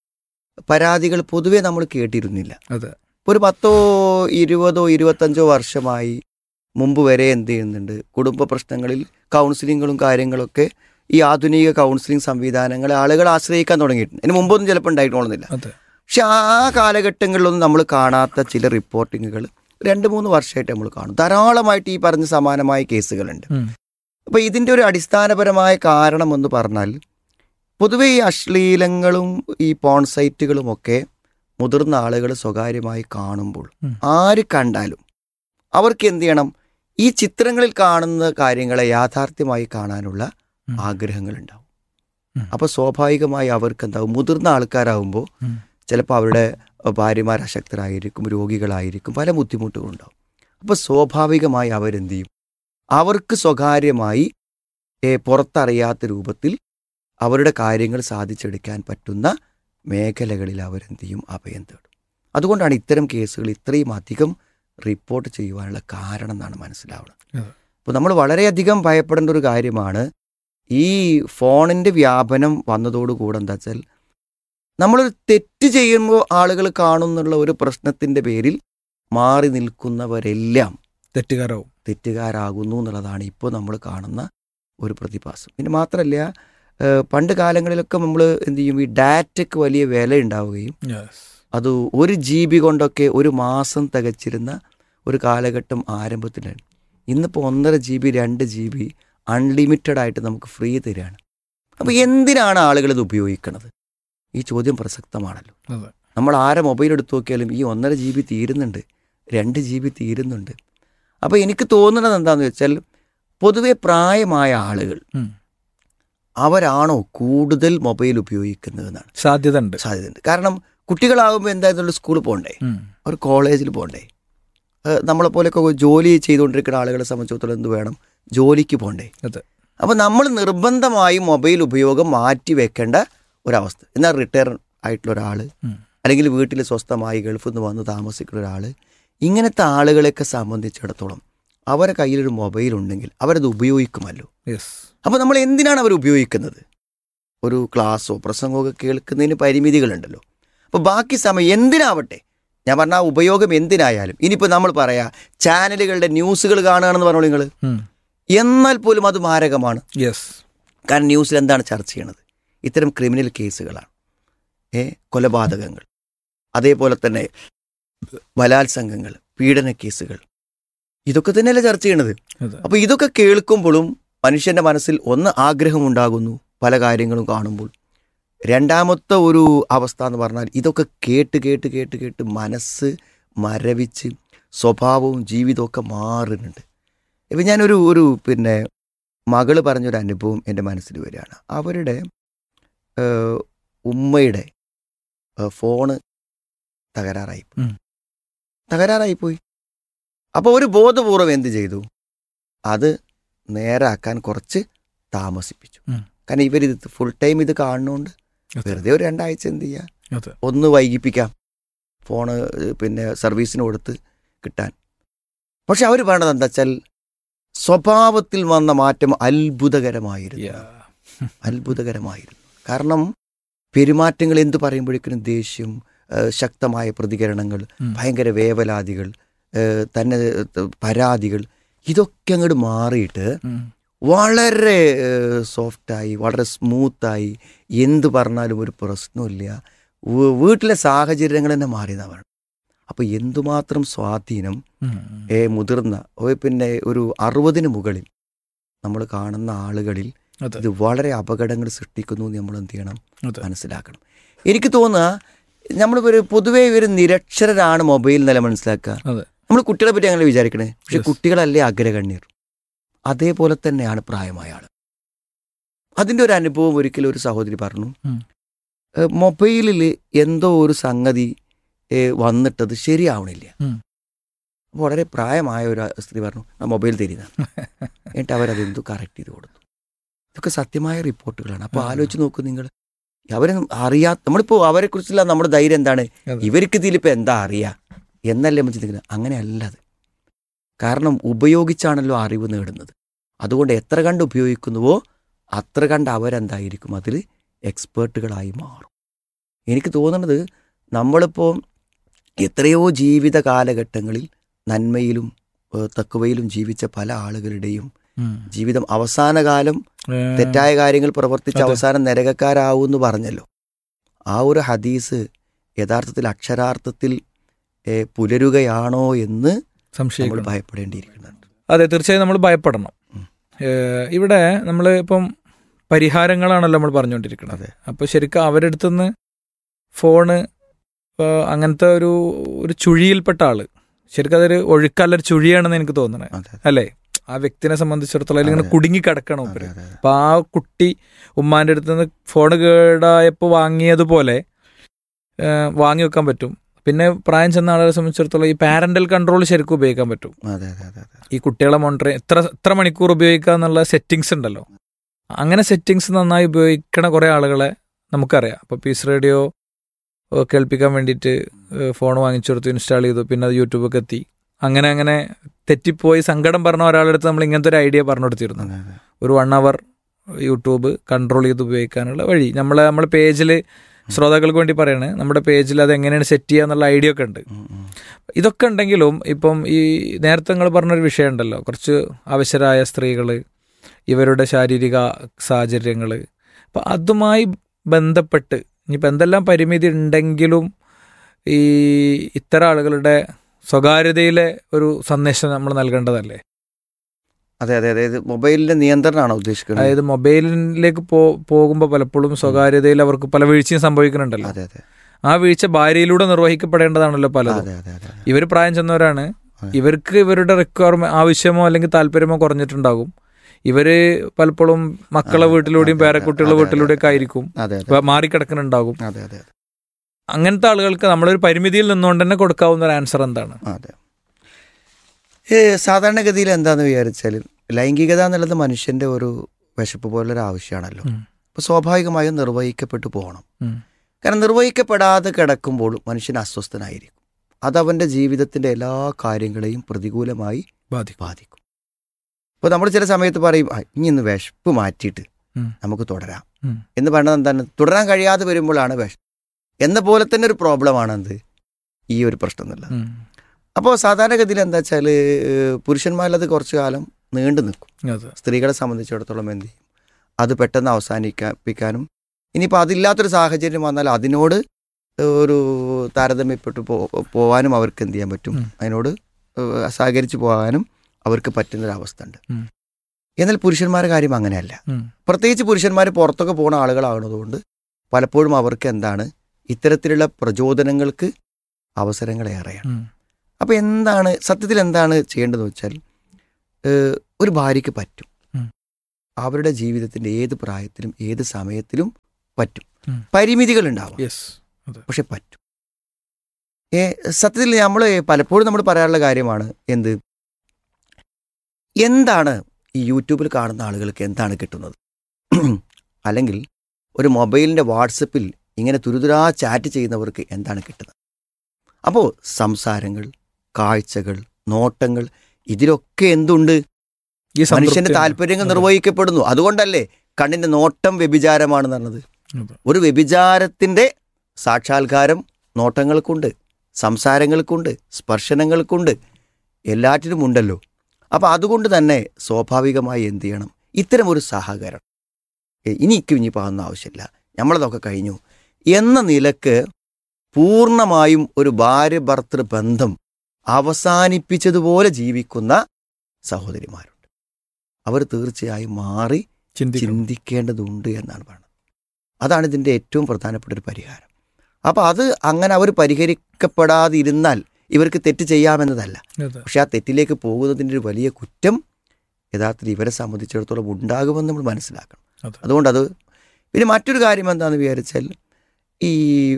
പരാതികൾ പൊതുവെ നമ്മൾ കേട്ടിരുന്നില്ല അതെ. ഒരു പത്തോ ഇരുപതോ ഇരുപത്തഞ്ചോ വർഷമായി മുമ്പ് വരെ എന്ത് ചെയ്യുന്നുണ്ട് കുടുംബ പ്രശ്നങ്ങളിൽ കൗൺസിലിങ്ങുകളും കാര്യങ്ങളൊക്കെ ഈ ആധുനിക കൗൺസിലിംഗ് സംവിധാനങ്ങളെ ആളുകൾ ആശ്രയിക്കാൻ തുടങ്ങിയിട്ടുണ്ട് ഇതിന് മുമ്പൊന്നും ചിലപ്പോൾ ഉണ്ടായിട്ടോളുന്നില്ല അതെ പക്ഷെ ആ കാലഘട്ടങ്ങളിലൊന്നും നമ്മൾ കാണാത്ത ചില റിപ്പോർട്ടിങ്ങുകൾ രണ്ട് മൂന്ന് വർഷമായിട്ട് നമ്മൾ കാണും ധാരാളമായിട്ട് ഈ പറഞ്ഞ സമാനമായ കേസുകളുണ്ട് ഉം. അപ്പോൾ ഇതിൻ്റെ ഒരു അടിസ്ഥാനപരമായ കാരണം എന്ന് പറഞ്ഞാൽ പൊതുവെ ഈ അശ്ലീലങ്ങളും ഈ പോൺ സൈറ്റുകളും ഒക്കെ മുതിർന്ന ആളുകൾ സ്വകാര്യമായി കാണുമ്പോൾ ഉം. ആര് കണ്ടാലും അവർക്ക് എന്ത് ചെയ്യണം ഈ ചിത്രങ്ങളിൽ കാണുന്ന കാര്യങ്ങളെ യാഥാർത്ഥ്യമായി കാണാനുള്ള ഉം. ആഗ്രഹങ്ങളുണ്ടാവും ഉം. അപ്പോൾ സ്വാഭാവികമായി അവർക്ക് എന്താവും മുതിർന്ന ആൾക്കാരാകുമ്പോൾ ഉം. ചിലപ്പോൾ അവരുടെ ഭാര്യമാർ അശക്തരായിരിക്കും രോഗികളായിരിക്കും പല ബുദ്ധിമുട്ടുകളുണ്ടാവും അപ്പോൾ സ്വാഭാവികമായി അവരെന്ത് ചെയ്യും അവർക്ക് സ്വകാര്യമായി ഏ, പുറത്തറിയാത്ത രൂപത്തിൽ അവരുടെ കാര്യങ്ങൾ സാധിച്ചെടുക്കാൻ പറ്റുന്ന മേഖലകളിൽ അവരെന്ത് ചെയ്യും അഭയം തേടും അതുകൊണ്ടാണ് ഇത്തരം കേസുകൾ ഇത്രയും അധികം റിപ്പോർട്ട് ചെയ്യുവാനുള്ള കാരണം എന്നാണ് മനസ്സിലാവുന്നത് അതെ. അപ്പോൾ നമ്മൾ വളരെയധികം ഭയപ്പെടേണ്ട ഒരു കാര്യമാണ് ഈ ഫോണിൻ്റെ വ്യാപനം വന്നതോടുകൂടെ എന്താ വെച്ചാൽ നമ്മളൊരു തെറ്റ് ചെയ്യുമ്പോൾ ആളുകൾ കാണുന്നുള്ള ഒരു പ്രശ്നത്തിൻ്റെ പേരിൽ മാറി നിൽക്കുന്നവരെല്ലാം തെറ്റുകാരാവും തെറ്റുകാരാകുന്നു എന്നുള്ളതാണ് ഇപ്പോൾ നമ്മൾ കാണുന്ന ഒരു പ്രതിഭാസം പിന്നെ മാത്രമല്ല ഏഹ് പണ്ട് കാലങ്ങളിലൊക്കെ നമ്മൾ എന്ത് ചെയ്യും ഈ ഡാറ്റയ്ക്ക് വലിയ വില ഉണ്ടാവുകയും അത് ഒരു ജി ബി കൊണ്ടൊക്കെ ഒരു മാസം തികച്ചിരുന്ന ഒരു കാലഘട്ടം ആരംഭത്തിലാണ് ഇന്നിപ്പോൾ ഒന്നര ജി ബി രണ്ട് ജി ബി അൺലിമിറ്റഡ് ആയിട്ട് നമുക്ക് ഫ്രീ തരികയാണ് അപ്പോൾ എന്തിനാണ് ആളുകൾ ഇത് ഉപയോഗിക്കുന്നത് ഈ ചോദ്യം പ്രസക്തമാണല്ലോ അതെ. നമ്മൾ ആരെ മൊബൈൽ എടുത്തു നോക്കിയാലും ഈ ഒന്നര ജി ബി തീരുന്നുണ്ട് രണ്ട് ജി ബി തീരുന്നുണ്ട് അപ്പോൾ എനിക്ക് തോന്നുന്നത് എന്താണെന്ന് വെച്ചാൽ പൊതുവെ പ്രായമായ ആളുകൾ ഉം. അവരാണോ കൂടുതൽ മൊബൈൽ ഉപയോഗിക്കുന്നതെന്നാണ് സാധ്യത ഉണ്ട് സാധ്യതയുണ്ട് കാരണം കുട്ടികളാകുമ്പോൾ എന്തായാലും സ്കൂളിൽ പോകണ്ടേ ഉം. അവർ കോളേജിൽ പോകണ്ടേ ഏഹ് നമ്മളെ പോലെയൊക്കെ ജോലി ചെയ്തുകൊണ്ടിരിക്കുന്ന ആളുകളെ സംബന്ധിച്ചിടത്തോളം എന്ത് വേണം ജോലിക്ക് പോകണ്ടേ അതെ. അപ്പോൾ നമ്മൾ നിർബന്ധമായും മൊബൈൽ ഉപയോഗം മാറ്റി വെക്കേണ്ട ഒരവസ്ഥ എന്നാൽ റിട്ടയർ ആയിട്ടുള്ള ഒരാൾ ഉം. അല്ലെങ്കിൽ വീട്ടിൽ സ്വസ്ഥമായി ഗൾഫിൽ നിന്ന് വന്ന് താമസിക്കുന്ന ഒരാൾ ഇങ്ങനത്തെ ആളുകളെയൊക്കെ സംബന്ധിച്ചിടത്തോളം അവരുടെ കയ്യിലൊരു മൊബൈൽ ഉണ്ടെങ്കിൽ അവരത് ഉപയോഗിക്കുമല്ലോ യെസ് അപ്പോൾ നമ്മൾ എന്തിനാണ് അവർ ഉപയോഗിക്കുന്നത് ഒരു ക്ലാസ്സോ പ്രസംഗമോ ഒക്കെ കേൾക്കുന്നതിന് പരിമിതികളുണ്ടല്ലോ അപ്പോൾ ബാക്കി സമയം എന്തിനാവട്ടെ ഞാൻ പറഞ്ഞ ആ ഉപയോഗം എന്തിനായാലും ഇനിയിപ്പോൾ നമ്മൾ പറയാ ചാനലുകളുടെ ന്യൂസുകൾ കാണുകയാണെന്ന് പറഞ്ഞോളൂ നിങ്ങൾ ഉം. എന്നാൽ പോലും അത് മാരകമാണ് യെസ് കാരണം ന്യൂസിൽ എന്താണ് ചർച്ച ചെയ്യണത് ഇത്തരം ക്രിമിനൽ കേസുകളാണ് ഏ കൊലപാതകങ്ങൾ അതേപോലെ തന്നെ ബലാത്സംഗങ്ങൾ പീഡന കേസുകൾ ഇതൊക്കെ തന്നെയല്ലേ ചർച്ച ചെയ്യണത് അതെ. അപ്പോൾ ഇതൊക്കെ കേൾക്കുമ്പോഴും മനുഷ്യന്റെ മനസ്സിൽ ഒന്ന് ആഗ്രഹമുണ്ടാകുന്നു പല കാര്യങ്ങളും കാണുമ്പോൾ രണ്ടാമത്തെ ഒരു അവസ്ഥ എന്ന് പറഞ്ഞാൽ ഇതൊക്കെ കേട്ട് കേട്ട് കേട്ട് കേട്ട് മനസ്സ് മരവിച്ച് സ്വഭാവവും ജീവിതവും ഒക്കെ മാറുന്നുണ്ട് ഇപ്പം ഞാനൊരു ഒരു പിന്നെ മകള് പറഞ്ഞൊരു അനുഭവം എൻ്റെ മനസ്സിൽ വരികയാണ് അവരുടെ ഏഹ്, ഉമ്മയുടെ ഏഹ്, ഫോണ് തകരാറായിപ്പോയി ഉം. തകരാറായിപ്പോയി അപ്പോൾ ഒരു ബോധപൂർവം എന്ത് ചെയ്തു അത് നേരാക്കാൻ കുറച്ച് താമസിപ്പിച്ചു ഉം. കാരണം ഇവരിത് ഫുൾ ടൈം ഇത് കാണുന്നതുകൊണ്ട് അതെ. വെറുതെ ഒരു രണ്ടാഴ്ച എന്ത് ചെയ്യാം അതെ ഒന്ന് വൈകിപ്പിക്കാം ഫോണ് ഏഹ്, പിന്നെ സർവീസിന് കൊടുത്ത് കിട്ടാൻ പക്ഷെ അവർ വേണ്ടത് എന്താ വെച്ചാൽ സ്വഭാവത്തിൽ വന്ന മാറ്റം അത്ഭുതകരമായിരുന്നു Yeah. അത്ഭുതകരമായിരുന്നു കാരണം പെരുമാറ്റങ്ങൾ എന്ത് പറയുമ്പോഴേക്കും ദേഷ്യം ഏഹ്, ശക്തമായ പ്രതികരണങ്ങൾ ഉം. ഭയങ്കര വേവലാതികൾ ഏഹ്, തന്നെ ഏഹ്, പരാതികൾ ഇതൊക്കെ അങ്ങോട്ട് മാറിയിട്ട് ഉം. വളരെ ഏഹ്, സോഫ്റ്റായി വളരെ സ്മൂത്തായി എന്ത് പറഞ്ഞാലും ഒരു പ്രശ്നമില്ല വീ- വീട്ടിലെ സാഹചര്യങ്ങൾ തന്നെ മാറിയതാണ് അപ്പോൾ എന്തുമാത്രം സ്വാധീനം ഉം. ഏ മുതിർന്ന ഓ, പിന്നെ ഒരു അറുപതിന് മുകളിൽ നമ്മൾ കാണുന്ന ആളുകളിൽ അതെ ഇത് വളരെ അപകടങ്ങൾ സൃഷ്ടിക്കുന്നു എന്ന് നമ്മൾ എന്ത് ചെയ്യണം അതെ മനസ്സിലാക്കണം എനിക്ക് തോന്നുക നമ്മൾ ഒരു പൊതുവേ ഒരു നിരക്ഷരരാണ് മൊബൈൽ നില മനസ്സിലാക്കുക അതെ. നമ്മൾ കുട്ടികളെ പറ്റി അങ്ങനെ വിചാരിക്കണേ പക്ഷെ Yes. കുട്ടികളല്ലേ അഗ്രഗണ്യർ അതേപോലെ തന്നെയാണ് പ്രായമായ ആൾ അതിൻ്റെ ഒരു അനുഭവം ഒരിക്കലും ഒരു സഹോദരി പറഞ്ഞു ഉം. ഏ, മൊബൈലിൽ എന്തോ ഒരു സംഗതി ഏ, വന്നിട്ടത് ശരിയാവണില്ല ഉം. വളരെ പ്രായമായ ഒരു സ്ത്രീ പറഞ്ഞു ആ മൊബൈൽ തരുന്ന എന്നിട്ട് അവരത് എന്തോ കറക്റ്റ് ചെയ്ത് കൊടുത്തു ഇതൊക്കെ സത്യമായ റിപ്പോർട്ടുകളാണ് അപ്പോൾ ആ. ആലോചിച്ച് നോക്കൂ നിങ്ങൾ അവരെ അറിയാ നമ്മളിപ്പോൾ അവരെ കുറിച്ചുള്ള നമ്മുടെ ധൈര്യം എന്താണ് അതെ. ഇവർക്ക് ഇതിലിപ്പോൾ എന്താ അറിയാ എന്നല്ലേ നമ്മൾ ചിന്തിക്കുന്നത് അങ്ങനെയല്ല അത് കാരണം ഉപയോഗിച്ചാണല്ലോ അറിവ് നേടുന്നത് അതുകൊണ്ട് എത്ര കണ്ട് ഉപയോഗിക്കുന്നുവോ അത്ര കണ്ട് അവരെന്തായിരിക്കും അതിൽ എക്സ്പേർട്ടുകളായി മാറും എനിക്ക് തോന്നുന്നത് നമ്മളിപ്പോൾ എത്രയോ ജീവിത കാലഘട്ടങ്ങളിൽ നന്മയിലും ഏഹ്, തക്കുവയിലും ജീവിച്ച പല ആളുകളുടെയും ഉം. ജീവിതം അവസാന കാലം ഏ, തെറ്റായ കാര്യങ്ങൾ പ്രവർത്തിച്ച് അതെ. അവസാനം നരകക്കാരാവും എന്ന് പറഞ്ഞല്ലോ ആ ഒരു ഹദീസ് യഥാർത്ഥത്തിൽ അക്ഷരാർത്ഥത്തിൽ ഏ, പുലരുകയാണോ എന്ന് നമ്മൾ സംശയിക്കണം ഭയപ്പെടേണ്ടിയിരിക്കുന്നുണ്ട് അതെ തീർച്ചയായും നമ്മൾ ഭയപ്പെടണം ഉം. ഏഹ് ഇവിടെ നമ്മൾ ഇപ്പം പരിഹാരങ്ങളാണല്ലോ നമ്മൾ പറഞ്ഞുകൊണ്ടിരിക്കുന്നത് അതെ. അപ്പോൾ ശരിക്കും അവരുടെ അടുത്തുനിന്ന് ഫോണ് ഇപ്പൊ അങ്ങനത്തെ ഒരു ഒരു ചുഴിയിൽപ്പെട്ട ആള് ശരിക്കും അതൊരു ഒഴുക്കല്ലൊരു ചുഴിയാണെന്ന് എനിക്ക് തോന്നണേ അതെ അല്ലേ ആ വ്യക്തിനെ സംബന്ധിച്ചിടത്തോളം അല്ലെങ്കിൽ ഇങ്ങനെ അതെ. കുടുങ്ങി കിടക്കണം അതെ, ഉപരി അതെ, അതെ. അപ്പൊ ആ കുട്ടി ഉമ്മാന്റെ അടുത്ത് നിന്ന് ഫോൺ കേടായപ്പോൾ വാങ്ങിയതുപോലെ ഏഹ് വാങ്ങി വെക്കാൻ പറ്റും പിന്നെ പ്രായം ചെന്ന ആളുകളെ സംബന്ധിച്ചിടത്തോളം ഈ പാരന്റൽ കൺട്രോൾ ശരിക്കും ഉപയോഗിക്കാൻ പറ്റും അതെ അതെ അതെ അതെ ഈ കുട്ടികളെ മോണിറ്റർ എത്ര എത്ര മണിക്കൂർ ഉപയോഗിക്കുക എന്നുള്ള സെറ്റിങ്സ് ഉണ്ടല്ലോ അങ്ങനെ സെറ്റിങ്സ് നന്നായി ഉപയോഗിക്കണ കുറേ ആളുകളെ നമുക്കറിയാം അപ്പോൾ പീസ് റേഡിയോ ഏഹ്, കേൾപ്പിക്കാൻ വേണ്ടിയിട്ട് ഫോൺ വാങ്ങിച്ചു കൊടുത്തു ഇൻസ്റ്റാൾ ചെയ്തു പിന്നെ അത് യൂട്യൂബൊക്കെ എത്തി അങ്ങനെ അങ്ങനെ തെറ്റിപ്പോയി സങ്കടം പറഞ്ഞ ഒരാളുടെ അടുത്ത് നമ്മൾ ഇങ്ങനത്തെ ഒരു ഐഡിയ പറഞ്ഞു കൊടുത്തിരുന്നു അതെ, അതെ. ഒരു വൺ അവർ യൂട്യൂബ് കൺട്രോൾ ചെയ്ത് ഉപയോഗിക്കാനുള്ള വഴി നമ്മൾ നമ്മുടെ പേജിൽ ശ്രോതാക്കൾക്ക് വേണ്ടി പറയണേ നമ്മുടെ പേജിൽ അത് എങ്ങനെയാണ് സെറ്റ് ചെയ്യുക എന്നുള്ള ഐഡിയ ഒക്കെ ഉണ്ട് ഉം, ഉം. ഇതൊക്കെ ഉണ്ടെങ്കിലും ഇപ്പം ഈ നേരത്തെ നിങ്ങൾ പറഞ്ഞൊരു വിഷയം ഉണ്ടല്ലോ കുറച്ച് അവശരായ സ്ത്രീകൾ ഇവരുടെ ശാരീരിക സാഹചര്യങ്ങൾ അപ്പം അതുമായി ബന്ധപ്പെട്ട് ഇനിയിപ്പോൾ എന്തെല്ലാം പരിമിതി ഉണ്ടെങ്കിലും ഈ ഇത്തരം ആളുകളുടെ സ്വകാര്യതയിലെ ഒരു സന്ദേശം നമ്മൾ നൽകേണ്ടതല്ലേ അതെ അതെ അതെ ഇത് മൊബൈലിന്റെ നിയന്ത്രണമാണോ ഉദ്ദേശിക്കുന്നത് അതായത് മൊബൈലിലേക്ക് പോ പോകുമ്പോൾ പലപ്പോഴും സ്വകാര്യതയിൽ അവർക്ക് പല വീഴ്ചയും സംഭവിക്കുന്നുണ്ടല്ലോ അതെ അതെ ആ വീഴ്ച ഭാര്യയിലൂടെ നിർവഹിക്കപ്പെടേണ്ടതാണല്ലോ പലതും അതെ അതെ അതെ ഇവർ പ്രായം ചെന്നവരാണ് അതെ. ഇവർക്ക് ഇവരുടെ റിക്വയർമെന്റ് ആവശ്യമോ അല്ലെങ്കിൽ താല്പര്യമോ കുറഞ്ഞിട്ടുണ്ടാകും ഇവര് പലപ്പോഴും മക്കളെ അതെ, വീട്ടിലൂടെയും അതെ, പേരക്കുട്ടികളുടെ അതെ, അതെ, വീട്ടിലൂടെയും ഒക്കെ ആയിരിക്കും അതെ അതെ ഇപ്പൊ മാറിക്കിടക്കുന്നുണ്ടാകും അതെ അതെ അതെ അങ്ങനത്തെ ആളുകൾക്ക് നമ്മളൊരു പരിമിതിയിൽ നിന്നുകൊണ്ട് തന്നെ കൊടുക്കാവുന്ന ഒരു ആൻസർ എന്താണ് അതെ ഏ സാധാരണഗതിയിൽ എന്താന്ന് വിചാരിച്ചാൽ ലൈംഗികത എന്നുള്ളത് മനുഷ്യന്റെ ഒരു വിശപ്പ് പോലൊരു ആവശ്യമാണല്ലോ ഉം. അപ്പോൾ സ്വാഭാവികമായും നിർവഹിക്കപ്പെട്ടു പോകണം ഉം. കാരണം നിർവഹിക്കപ്പെടാതെ കിടക്കുമ്പോൾ മനുഷ്യൻ അസ്വസ്ഥനായിരിക്കും അത് അവൻ്റെ ജീവിതത്തിൻ്റെ എല്ലാ കാര്യങ്ങളെയും പ്രതികൂലമായി ബാധിക്കും ബാധിക്കും ഇപ്പോൾ നമ്മൾ ചില സമയത്ത് പറയും "ആ, ഇനി ഇന്ന് വിശപ്പ് മാറ്റിയിട്ട് ഉം. നമുക്ക് തുടരാം ഉം. എന്ന് പറഞ്ഞത് എന്താണ് തുടരാൻ കഴിയാതെ വരുമ്പോഴാണ് വിഷം എന്ന പോലെ തന്നെ ഒരു പ്രോബ്ലമാണ് എന്ത് ഈ ഒരു പ്രശ്നം എന്നുള്ളത് ഉം. അപ്പോൾ സാധാരണഗതിയിൽ എന്താ വെച്ചാൽ പുരുഷന്മാരിലത് കുറച്ചു കാലം നീണ്ടു നിൽക്കും അതെ സ്ത്രീകളെ സംബന്ധിച്ചിടത്തോളം എന്ത് ചെയ്യും അത് പെട്ടെന്ന് അവസാനിപ്പിക്കാനും ഇനിയിപ്പോൾ അതില്ലാത്തൊരു സാഹചര്യം വന്നാൽ അതിനോട് ഒരു താരതമ്യപ്പെട്ടു പോ പോകാനും അവർക്ക് എന്ത് ചെയ്യാൻ പറ്റും ഉം. അതിനോട് ഏഹ് സഹകരിച്ച് പോകാനും അവർക്ക് പറ്റുന്നൊരവസ്ഥ ഉണ്ട് ഉം. എന്നാൽ പുരുഷന്മാരുടെ കാര്യം അങ്ങനെയല്ല ഉം. പ്രത്യേകിച്ച് പുരുഷന്മാർ പുറത്തൊക്കെ പോകുന്ന ആളുകളാകുന്നതുകൊണ്ട് പലപ്പോഴും അവർക്ക് എന്താണ് ഇത്തരത്തിലുള്ള പ്രചോദനങ്ങൾക്ക് അവസരങ്ങൾ ഏറെയാണ് ഉം. അപ്പോൾ എന്താണ് സത്യത്തിൽ എന്താണ് ചെയ്യേണ്ടതെന്ന് വെച്ചാൽ ഏഹ് ഒരു ഭാര്യയ്ക്ക് പറ്റും ഉം. അവരുടെ ജീവിതത്തിന്റെ ഏത് പ്രായത്തിലും ഏത് സമയത്തിലും പറ്റും ഉം. പരിമിതികൾ ഉണ്ടാവും യെസ് പക്ഷെ പറ്റും ഏ സത്യത്തിൽ നമ്മൾ പലപ്പോഴും നമ്മൾ പറയാറുള്ള കാര്യമാണ് എന്ത് എന്താണ് ഈ യൂട്യൂബിൽ കാണുന്ന ആളുകൾക്ക് എന്താണ് കിട്ടുന്നത് അല്ലെങ്കിൽ ഒരു മൊബൈലിൻ്റെ വാട്സപ്പിൽ ഇങ്ങനെ തുരുതുരാ ചാറ്റ് ചെയ്യുന്നവർക്ക് എന്താണ് കിട്ടുന്നത് അപ്പോൾ സംസാരങ്ങൾ കാഴ്ചകൾ നോട്ടങ്ങൾ ഇതിലൊക്കെ എന്തുണ്ട് ഈ മനുഷ്യന്റെ സംതൃപ്തിയാണ്. താല്പര്യങ്ങൾ അതെ. നിർവഹിക്കപ്പെടുന്നു അതുകൊണ്ടല്ലേ കണ്ണിന്റെ നോട്ടം വ്യഭിചാരമാണെന്ന് പറഞ്ഞത് അതെ. ഒരു വ്യഭിചാരത്തിന്റെ സാക്ഷാത്കാരം നോട്ടങ്ങൾക്കുണ്ട് സംസാരങ്ങൾക്കുണ്ട് സ്പർശനങ്ങൾക്കുണ്ട് എല്ലാറ്റിനും ഉണ്ടല്ലോ അപ്പം അതുകൊണ്ട് തന്നെ സ്വാഭാവികമായി എന്ത് ചെയ്യണം ഇത്തരം ഒരു സഹകരണം ഏ, ഇനിക്ക് ഇനി പോകുന്ന ആവശ്യമില്ല നമ്മളതൊക്കെ കഴിഞ്ഞു എന്ന നിലക്ക് പൂർണ്ണമായും ഒരു ഭാര്യ ഭർത്തൃ ബന്ധം അവസാനിപ്പിച്ചതുപോലെ ജീവിക്കുന്ന സഹോദരിമാരുണ്ട് അവർ തീർച്ചയായും മാറി ചിന്തിക്കണം ചിന്തിക്കേണ്ടതുണ്ട് എന്നാണ് പറയുന്നത് അതാണ് ഇതിൻ്റെ ഏറ്റവും പ്രധാനപ്പെട്ട ഒരു പരിഹാരം അപ്പോൾ അത് അങ്ങനെ അവർ പരിഹരിക്കപ്പെടാതിരുന്നാൽ ഇവർക്ക് തെറ്റ് ചെയ്യാമെന്നതല്ല അതെ. പക്ഷെ ആ തെറ്റിലേക്ക് പോകുന്നതിൻ്റെ ഒരു വലിയ കുറ്റം യഥാർത്ഥത്തിൽ ഇവരെ സംബന്ധിച്ചിടത്തോളം ഉണ്ടാകുമെന്ന് നമ്മൾ മനസ്സിലാക്കണം അതെ. അതുകൊണ്ട് അത് പിന്നെ മറ്റൊരു കാര്യം എന്താണെന്ന് വിചാരിച്ചാൽ ഈ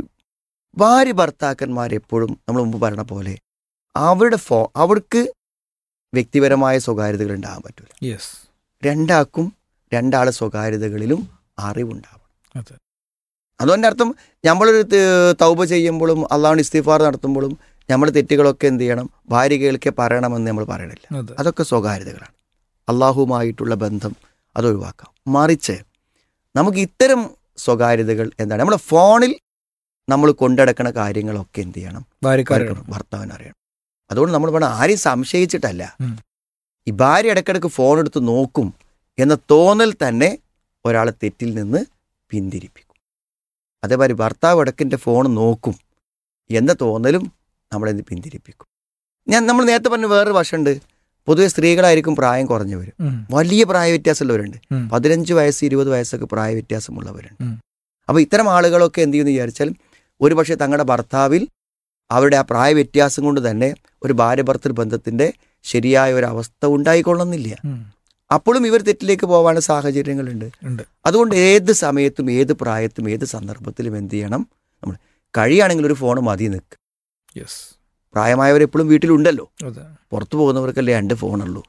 ഭാര്യ ഭർത്താക്കന്മാരെപ്പോഴും നമ്മൾ മുമ്പ് പറഞ്ഞ പോലെ അവരുടെ ഫോ അവർക്ക് വ്യക്തിപരമായ സ്വകാര്യതകൾ ഉണ്ടാകാൻ പറ്റില്ല യെസ് രണ്ടാൾക്കും രണ്ടാളെ സ്വകാര്യതകളിലും അറിവുണ്ടാവണം അതെ അതുകൊണ്ട് അർത്ഥം നമ്മളൊരു ത- തൗബ ചെയ്യുമ്പോഴും അള്ളാഹുണ്ട് ഇസ്തിഫാർ നടത്തുമ്പോഴും നമ്മുടെ തെറ്റുകളൊക്കെ എന്ത് ചെയ്യണം ഭാര്യ കേൾക്കെ പറയണമെന്ന് നമ്മൾ പറയണില്ല അതെ അതൊക്കെ സ്വകാര്യതകളാണ് അള്ളാഹുവുമായിട്ടുള്ള ബന്ധം അത് ഒഴിവാക്കാം മറിച്ച് നമുക്ക് ഇത്തരം സ്വകാര്യതകൾ എന്താണ് നമ്മുടെ ഫോണിൽ നമ്മൾ കൊണ്ടടക്കണ കാര്യങ്ങളൊക്കെ എന്ത് ചെയ്യണം ഭാര്യക്കാരാണ് ഭർത്താവിന് അറിയണം അതുകൊണ്ട് നമ്മൾ വേണം ആരെയും സംശയിച്ചിട്ടല്ല ഉം. ഈ ഭാര്യ ഇടയ്ക്കിടയ്ക്ക് ഫോൺ എടുത്ത് നോക്കും എന്ന തോന്നൽ തന്നെ ഒരാളെ തെറ്റിൽ നിന്ന് പിന്തിരിപ്പിക്കും അതേമാതിരി ഭർത്താവ് ഇടയ്ക്കിൻ്റെ ഫോൺ നോക്കും എന്ന തോന്നലും നമ്മളെ ഇത് പിന്തിരിപ്പിക്കും ഞാൻ നമ്മൾ നേരത്തെ പറഞ്ഞ വേറൊരു വശമുണ്ട് പൊതുവെ സ്ത്രീകളായിരിക്കും പ്രായം കുറഞ്ഞവർ ഉം. വലിയ പ്രായ വ്യത്യാസമുള്ളവരുണ്ട് ഉം. പതിനഞ്ച് വയസ്സ് ഇരുപത് വയസ്സൊക്കെ പ്രായ വ്യത്യാസമുള്ളവരുണ്ട് ഉം. അപ്പോൾ ഇത്തരം ആളുകളൊക്കെ എന്ത് ചെയ്യുമെന്ന് വിചാരിച്ചാൽ ഒരുപക്ഷെ തങ്ങളുടെ ഭർത്താവിൽ അവരുടെ ആ പ്രായ വ്യത്യാസം കൊണ്ട് തന്നെ ഒരു ഭാര്യ ഭർത്തൃ ബന്ധത്തിന്റെ ശരിയായ ഒരു അവസ്ഥ ഉണ്ടായിക്കൊള്ളുന്നില്ല ഉം. അപ്പോഴും ഇവർ തെറ്റിലേക്ക് പോകാനുള്ള സാഹചര്യങ്ങളുണ്ട് ഉണ്ട് അതുകൊണ്ട് ഏത് സമയത്തും ഏത് പ്രായത്തും ഏത് സന്ദർഭത്തിലും എന്ത് ചെയ്യണം നമ്മൾ കഴിയുകയാണെങ്കിൽ ഒരു ഫോൺ മതി നിൽക്കുക യെസ് പ്രായമായവർ എപ്പോഴും വീട്ടിലുണ്ടല്ലോ അതെ പുറത്തു പോകുന്നവർക്കല്ലേ രണ്ട് ഫോണുള്ളൂ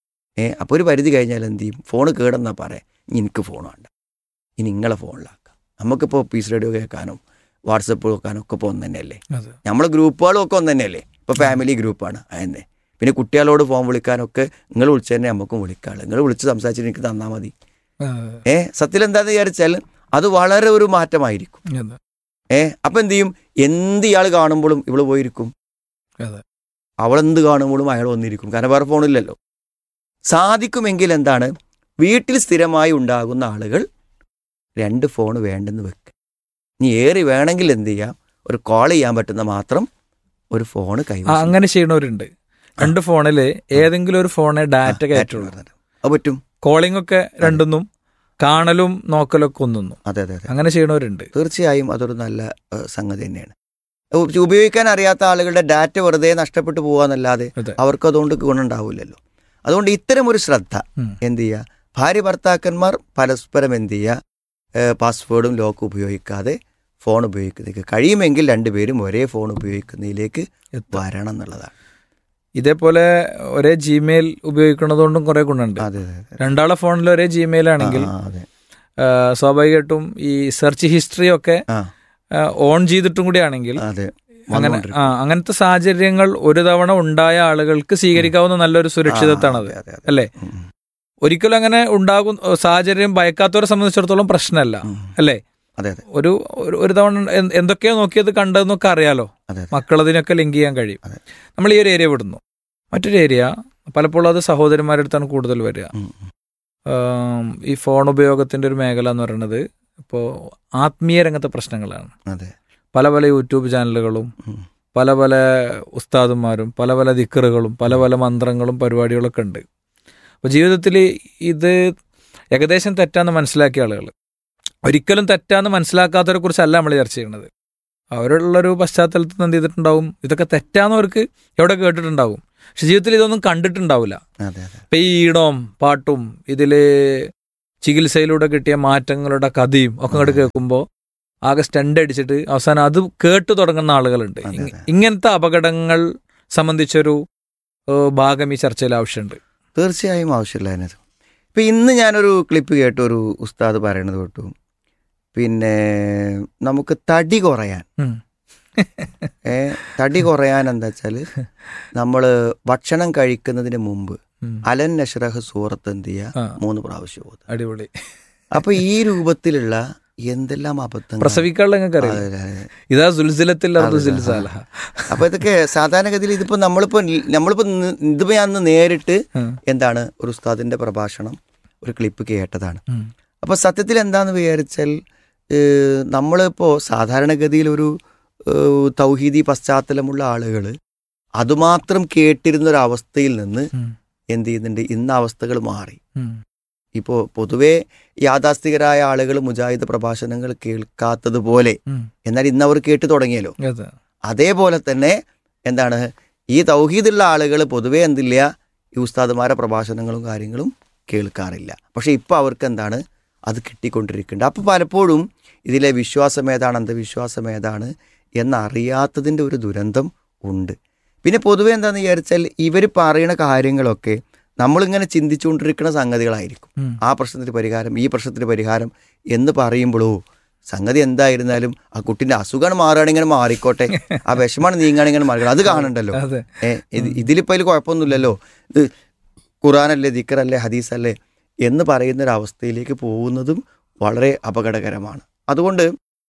ഏ അപ്പോൾ ഒരു പരിധി കഴിഞ്ഞാൽ എന്ത് ചെയ്യും ഫോൺ കേടെന്നാ പറയാം ഇനി എനിക്ക് ഫോൺ വേണ്ട ഇനി നിങ്ങളെ ഫോണിലാക്കാം നമുക്കിപ്പോൾ പീസ് റേഡിയോ കേൾക്കാനും വാട്സപ്പ് നോക്കാനും ഒക്കെ ഇപ്പോൾ ഒന്ന് തന്നെയല്ലേ അതെ നമ്മളെ ഗ്രൂപ്പുകളും ഒക്കെ ഒന്ന് തന്നെയല്ലേ ഇപ്പോൾ ഫാമിലി ഗ്രൂപ്പാണ് അതന്നെ പിന്നെ കുട്ടികളോട് ഫോൺ വിളിക്കാനൊക്കെ നിങ്ങൾ വിളിച്ചു തന്നെ നമുക്കും വിളിക്കാള് നിങ്ങൾ വിളിച്ച് സംസാരിച്ചിട്ട് എനിക്ക് തന്നാൽ മതി അതെ. ഏ സത്യത്തിൽ എന്താണെന്ന് വിചാരിച്ചാൽ അത് വളരെ ഒരു മാറ്റമായിരിക്കും അതെ ഏ അപ്പം എന്ത് ചെയ്യും എന്ത് ഇയാൾ കാണുമ്പോഴും ഇവള് പോയിരിക്കും അതെ. അവളെന്ത് കാണുമ്പോഴും അയാൾ വന്നിരിക്കും കാരണം വേറെ ഫോണില്ലല്ലോ സാധിക്കുമെങ്കിൽ എന്താണ് വീട്ടിൽ സ്ഥിരമായി ഉണ്ടാകുന്ന ആളുകൾ രണ്ട് ഫോൺ വേണ്ടെന്ന് വെക്കുക ഇനി ഏറി വേണമെങ്കിൽ എന്ത് ചെയ്യാം ഒരു കോൾ ചെയ്യാൻ പറ്റുന്ന മാത്രം ഒരു ഫോണ് ആ, കൈവശം അങ്ങനെ ചെയ്യണവരുണ്ട് രണ്ട് ഫോണില് ഏതെങ്കിലും ഒരു ഫോണെ ഡാറ്റ കയറ്റുള്ളൂ അത് പറ്റും കോളിംഗ് ഒക്കെ രണ്ടൊന്നും കാണലും നോക്കലൊക്കെ ഒന്നൊന്നും അതെ അതെ അതെ അങ്ങനെ ചെയ്യണവരുണ്ട് തീർച്ചയായും അതൊരു നല്ല ഏഹ്, സംഗതി തന്നെയാണ് ഉപ- ഉപയോഗിക്കാൻ അറിയാത്ത ആളുകളുടെ ഡാറ്റ വെറുതെ നഷ്ടപ്പെട്ടു പോകാന്നല്ലാതെ അതെ. അവർക്ക് അതുകൊണ്ട് ഗുണമുണ്ടാവില്ലല്ലോ അതുകൊണ്ട് ഇത്തരം ഒരു ശ്രദ്ധ ഉം. എന്ത് ചെയ്യുക ഭാര്യ ഭർത്താക്കന്മാർ പരസ്പരം എന്ത് ചെയ്യുക ഏഹ്, പാസ്വേഡും ലോക്കും ഉപയോഗിക്കാതെ ഫോൺ ഉപയോഗിക്കുന്നതിലേക്ക് കഴിയുമെങ്കിൽ രണ്ടുപേരും ഒരേ ഫോൺ ഉപയോഗിക്കുന്നതിലേക്ക് എത്താം. വരണം എന്നുള്ളതാണ് ഇതേപോലെ ഒരേ ജിമെയിൽ ഉപയോഗിക്കുന്നതുകൊണ്ടും കുറെ ഗുണമുണ്ട് അതെ അതെ അതെ. രണ്ടാളെ ഫോണിൽ ഒരേ ജിമെയിൽ ആണെങ്കിൽ ആ, അതെ ആ, സ്വാഭാവികമായിട്ടും ഈ സെർച്ച് ഹിസ്റ്ററി ഒക്കെ ആ ആ, ഓൺ ചെയ്തിട്ടും കൂടി ആണെങ്കിൽ അതെ അങ്ങനെ വന്നുകൊണ്ടിരിക്കും. ആ അങ്ങനത്തെ സാഹചര്യങ്ങൾ ഒരു തവണ ഉണ്ടായ ആളുകൾക്ക് സ്വീകരിക്കാവുന്ന നല്ലൊരു സുരക്ഷിതത്വമാണത് ആ, അതെ, അതെ, അതെ. അല്ലേ ഉം, ഉം, ഒരിക്കലും അങ്ങനെ ഉണ്ടാകും സാഹചര്യം ഭയക്കാത്തവരെ സംബന്ധിച്ചിടത്തോളം പ്രശ്നമല്ല ഉം. അല്ലേ അതെ അതെ ഒരു ഒരു- ഒരു തവണ എന്ത് എന്തൊക്കെയോ നോക്കിയത് കണ്ടതെന്നൊക്കെ അറിയാലോ അതെ അതെ. മക്കളതിനൊക്കെ ലിങ്ക് ചെയ്യാൻ കഴിയും അതെ. നമ്മൾ ഈ ഒരു ഏരിയ വിടുന്നു മറ്റൊരു ഏരിയ പലപ്പോഴും അത് സഹോദരന്മാരുടെ അടുത്താണ് കൂടുതൽ വരിക ഉം, ഉം. ആം, ഈ ഫോൺ ഉപയോഗത്തിന്റെ ഒരു മേഖല എന്ന് പറയുന്നത് ഇപ്പോൾ ആത്മീയ രംഗത്തെ പ്രശ്നങ്ങളാണ് അതെ പല പല യൂട്യൂബ് ചാനലുകളും ഉം. പല പല ഉസ്താദുമാരും പല പല ദിക്കറുകളും പല പല മന്ത്രങ്ങളും പരിപാടികളൊക്കെ ഉണ്ട് അപ്പോൾ ജീവിതത്തിൽ ഇത് ഏകദേശം തെറ്റാന്ന് മനസ്സിലാക്കിയ ആളുകൾ ഒരിക്കലും തെറ്റാന്ന് മനസ്സിലാക്കാത്തവരെ കുറിച്ചല്ല നമ്മൾ ചർച്ച ചെയ്യുന്നത് അവരുള്ളൊരു പശ്ചാത്തലത്തിൽ നിന്ന് എന്ത് ചെയ്തിട്ടുണ്ടാവും ഇതൊക്കെ തെറ്റാന്ന് അവർക്ക് എവിടെ കേട്ടിട്ടുണ്ടാവും പക്ഷെ ജീവിതത്തിൽ ഇതൊന്നും കണ്ടിട്ടുണ്ടാവില്ല അതെ അതെ ഇപ്പം ഈ ഈണവും പാട്ടും ഇതിൽ ചികിത്സയിലൂടെ കിട്ടിയ മാറ്റങ്ങളുടെ കഥയും ഒക്കെ അങ്ങോട്ട് കേൾക്കുമ്പോൾ ആകെ സ്റ്റണ്ട് അടിച്ചിട്ട് അവസാനം അത് കേട്ടു തുടങ്ങുന്ന ആളുകളുണ്ട് അതെ, ഇങ്ങ- അതെ. ഇങ്ങനത്തെ അപകടങ്ങൾ സംബന്ധിച്ചൊരു ഏഹ്, ഭാഗം ഈ ചർച്ചയിൽ ആവശ്യമുണ്ട് തീർച്ചയായും ആവശ്യമില്ല അതിനകത്ത് ഇപ്പം ഇന്ന് ഞാനൊരു ക്ലിപ്പ് കേട്ടു ഒരു ഉസ്താദ് പറയണത് കേട്ടു പിന്നെ നമുക്ക് തടി കുറയാൻ ഉം. ഏ തടി കുറയാൻ എന്താ വെച്ചാൽ നമ്മൾ ഭക്ഷണം കഴിക്കുന്നതിന് മുമ്പ് ഉം. അലൻ നഷ്റഹ് സൂറത്ത് എന്ത് ചെയ്യുക ആ, മൂന്ന് പ്രാവശ്യം ഓതുക അടിപൊളി അപ്പൊ ഈ രൂപത്തിലുള്ള എന്തെല്ലാം അബദ്ധങ്ങൾ പ്രസവിക്കാനുള്ള നിങ്ങൾക്ക് അറിയാം അതെ, അതെ. ഇതാ സുൽസിലത്തിൽ അർദു അതെ, സിൽസാലഹ. അപ്പൊ ഇതൊക്കെ സാധാരണഗതിയിൽ ഇതിപ്പോ നമ്മളിപ്പോ നമ്മളിപ്പോ നി- ഇതിപ്പോ ഞാൻ അന്ന് നേരിട്ട് ഉം. എന്താണ് ഒരു ഉസ്താദിന്റെ പ്രഭാഷണം ഒരു ക്ലിപ്പ് കേട്ടതാണ് ഉം. അപ്പൊ സത്യത്തിൽ എന്താന്ന് വിചാരിച്ചാൽ ഏഹ്, നമ്മളിപ്പോ സാധാരണഗതിയിൽ ഒരു ഏഹ്, തൗഹീദി പശ്ചാത്തലമുള്ള ആളുകൾ അതുമാത്രം കേട്ടിരുന്ന ഒരു അവസ്ഥയിൽ നിന്ന് ഉം. എന്ത് ചെയ്യുന്നുണ്ട് ഇന്ന് അവസ്ഥകൾ മാറി ഉം. ഇപ്പോൾ പൊതുവെ യാഥാസ്ഥികരായ ആളുകൾ മുജാഹിദ് പ്രഭാഷണങ്ങൾ കേൾക്കാത്തതുപോലെ ഉം. എന്നാൽ ഇന്ന് അവർ കേട്ടു തുടങ്ങിയല്ലോ അതെ. അതേപോലെ തന്നെ എന്താണ് ഈ തൗഹീദുള്ള ആളുകൾ പൊതുവേ എന്തില്ല ഈ ഉസ്താദുമാരെ പ്രഭാഷണങ്ങളും കാര്യങ്ങളും കേൾക്കാറില്ല പക്ഷെ ഇപ്പം അവർക്ക് എന്താണ് അത് കിട്ടിക്കൊണ്ടിരിക്കുന്നുണ്ട് അപ്പോൾ പലപ്പോഴും ഇതിലെ വിശ്വാസം ഏതാണ് അന്ധവിശ്വാസം ഏതാണ് എന്നറിയാത്തതിൻ്റെ ഒരു ദുരന്തം ഉണ്ട് പിന്നെ പൊതുവെ എന്താണെന്ന് വിചാരിച്ചാൽ ഇവർ പറയുന്ന കാര്യങ്ങളൊക്കെ നമ്മളിങ്ങനെ ചിന്തിച്ചുകൊണ്ടിരിക്കുന്ന സംഗതികളായിരിക്കും ഉം. ആ പ്രശ്നത്തിന് പരിഹാരം ഈ പ്രശ്നത്തിന് പരിഹാരം എന്ന് പറയുമ്പോഴോ സംഗതി എന്തായിരുന്നാലും ആ കുട്ടിന്റെ അസുഖമാണ് മാറുകയാണെങ്കിൽ മാറിക്കോട്ടെ ആ വിഷമാണ് നീങ്ങുകയാണെങ്കിൽ മാറിക്കോട്ടെ അത് കാണണ്ടല്ലോ അതെ ഏ ഇത് ഇതിലിപ്പോൾ അതിൽ കുഴപ്പമൊന്നുമില്ലല്ലോ ഇത് ഖുറാനല്ലേ ദിക്കറല്ലേ ഹദീസല്ലേ എന്ന് പറയുന്ന ഒരു അവസ്ഥയിലേക്ക് പോകുന്നതും വളരെ അപകടകരമാണ് അതുകൊണ്ട്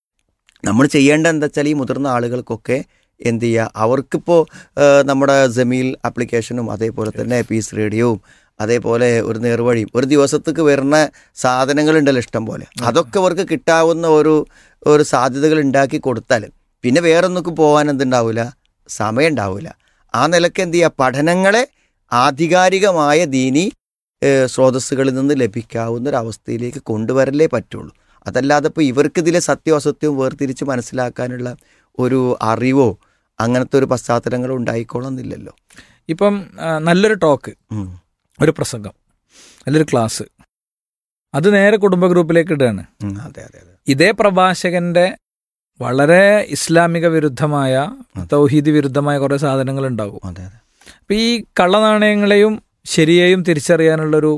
നമ്മൾ ചെയ്യേണ്ട എന്താ വെച്ചാൽ ഈ മുതിർന്ന ആളുകൾക്കൊക്കെ എന്ത് ചെയ്യുക അവർക്കിപ്പോൾ നമ്മുടെ ജമീൽ ആപ്ലിക്കേഷനും അതേപോലെ തന്നെ പീസ് റേഡിയോവും അതേപോലെ ഒരു നേർവഴിയും ഒരു ദിവസത്തേക്ക് വരുന്ന സാധനങ്ങളുണ്ടല്ലോ ഇഷ്ടം പോലെ അതൊക്കെ അവർക്ക് കിട്ടാവുന്ന ഒരു ഒരു സാധ്യതകൾ ഉണ്ടാക്കി കൊടുത്താൽ പിന്നെ വേറൊന്നൊക്കെ പോകാൻ എന്തുണ്ടാവില്ല സമയം ഉണ്ടാവില്ല ആ നിലക്ക് എന്ത് ചെയ്യുക പഠനങ്ങളെ ആധികാരികമായ ദീനി ഏഹ്, സ്രോതസ്സുകളിൽ നിന്ന് ലഭിക്കാവുന്ന ഒരു അവസ്ഥയിലേക്ക് കൊണ്ടുവരലേ പറ്റുള്ളൂ അതല്ലാതെ ഇപ്പോൾ ഇവർക്കിതിലെ സത്യവും അസത്യവും വേർതിരിച്ച് മനസ്സിലാക്കാനുള്ള ഒരു അറിവോ അങ്ങനത്തെ ഒരു പശ്ചാത്തലങ്ങളോ ഉണ്ടായിക്കോളന്നില്ലല്ലോ ഇപ്പം ആ, നല്ലൊരു ടോക്ക് ഉം. ഒരു പ്രസംഗം നല്ലൊരു ക്ലാസ് അത് നേരെ കുടുംബ ഗ്രൂപ്പിലേക്ക് ഇടുകയാണ് ഉം, അതെ അതെ അതെ ഇതേ പ്രഭാഷകന്റെ വളരെ ഇസ്ലാമിക വിരുദ്ധമായ തൗഹീദി വിരുദ്ധമായ കുറെ സാധനങ്ങൾ ഉണ്ടാകും അതെ അതെ അപ്പൊ ഈ കള്ളനാണയങ്ങളെയും ശരിയെയും തിരിച്ചറിയാനുള്ളൊരു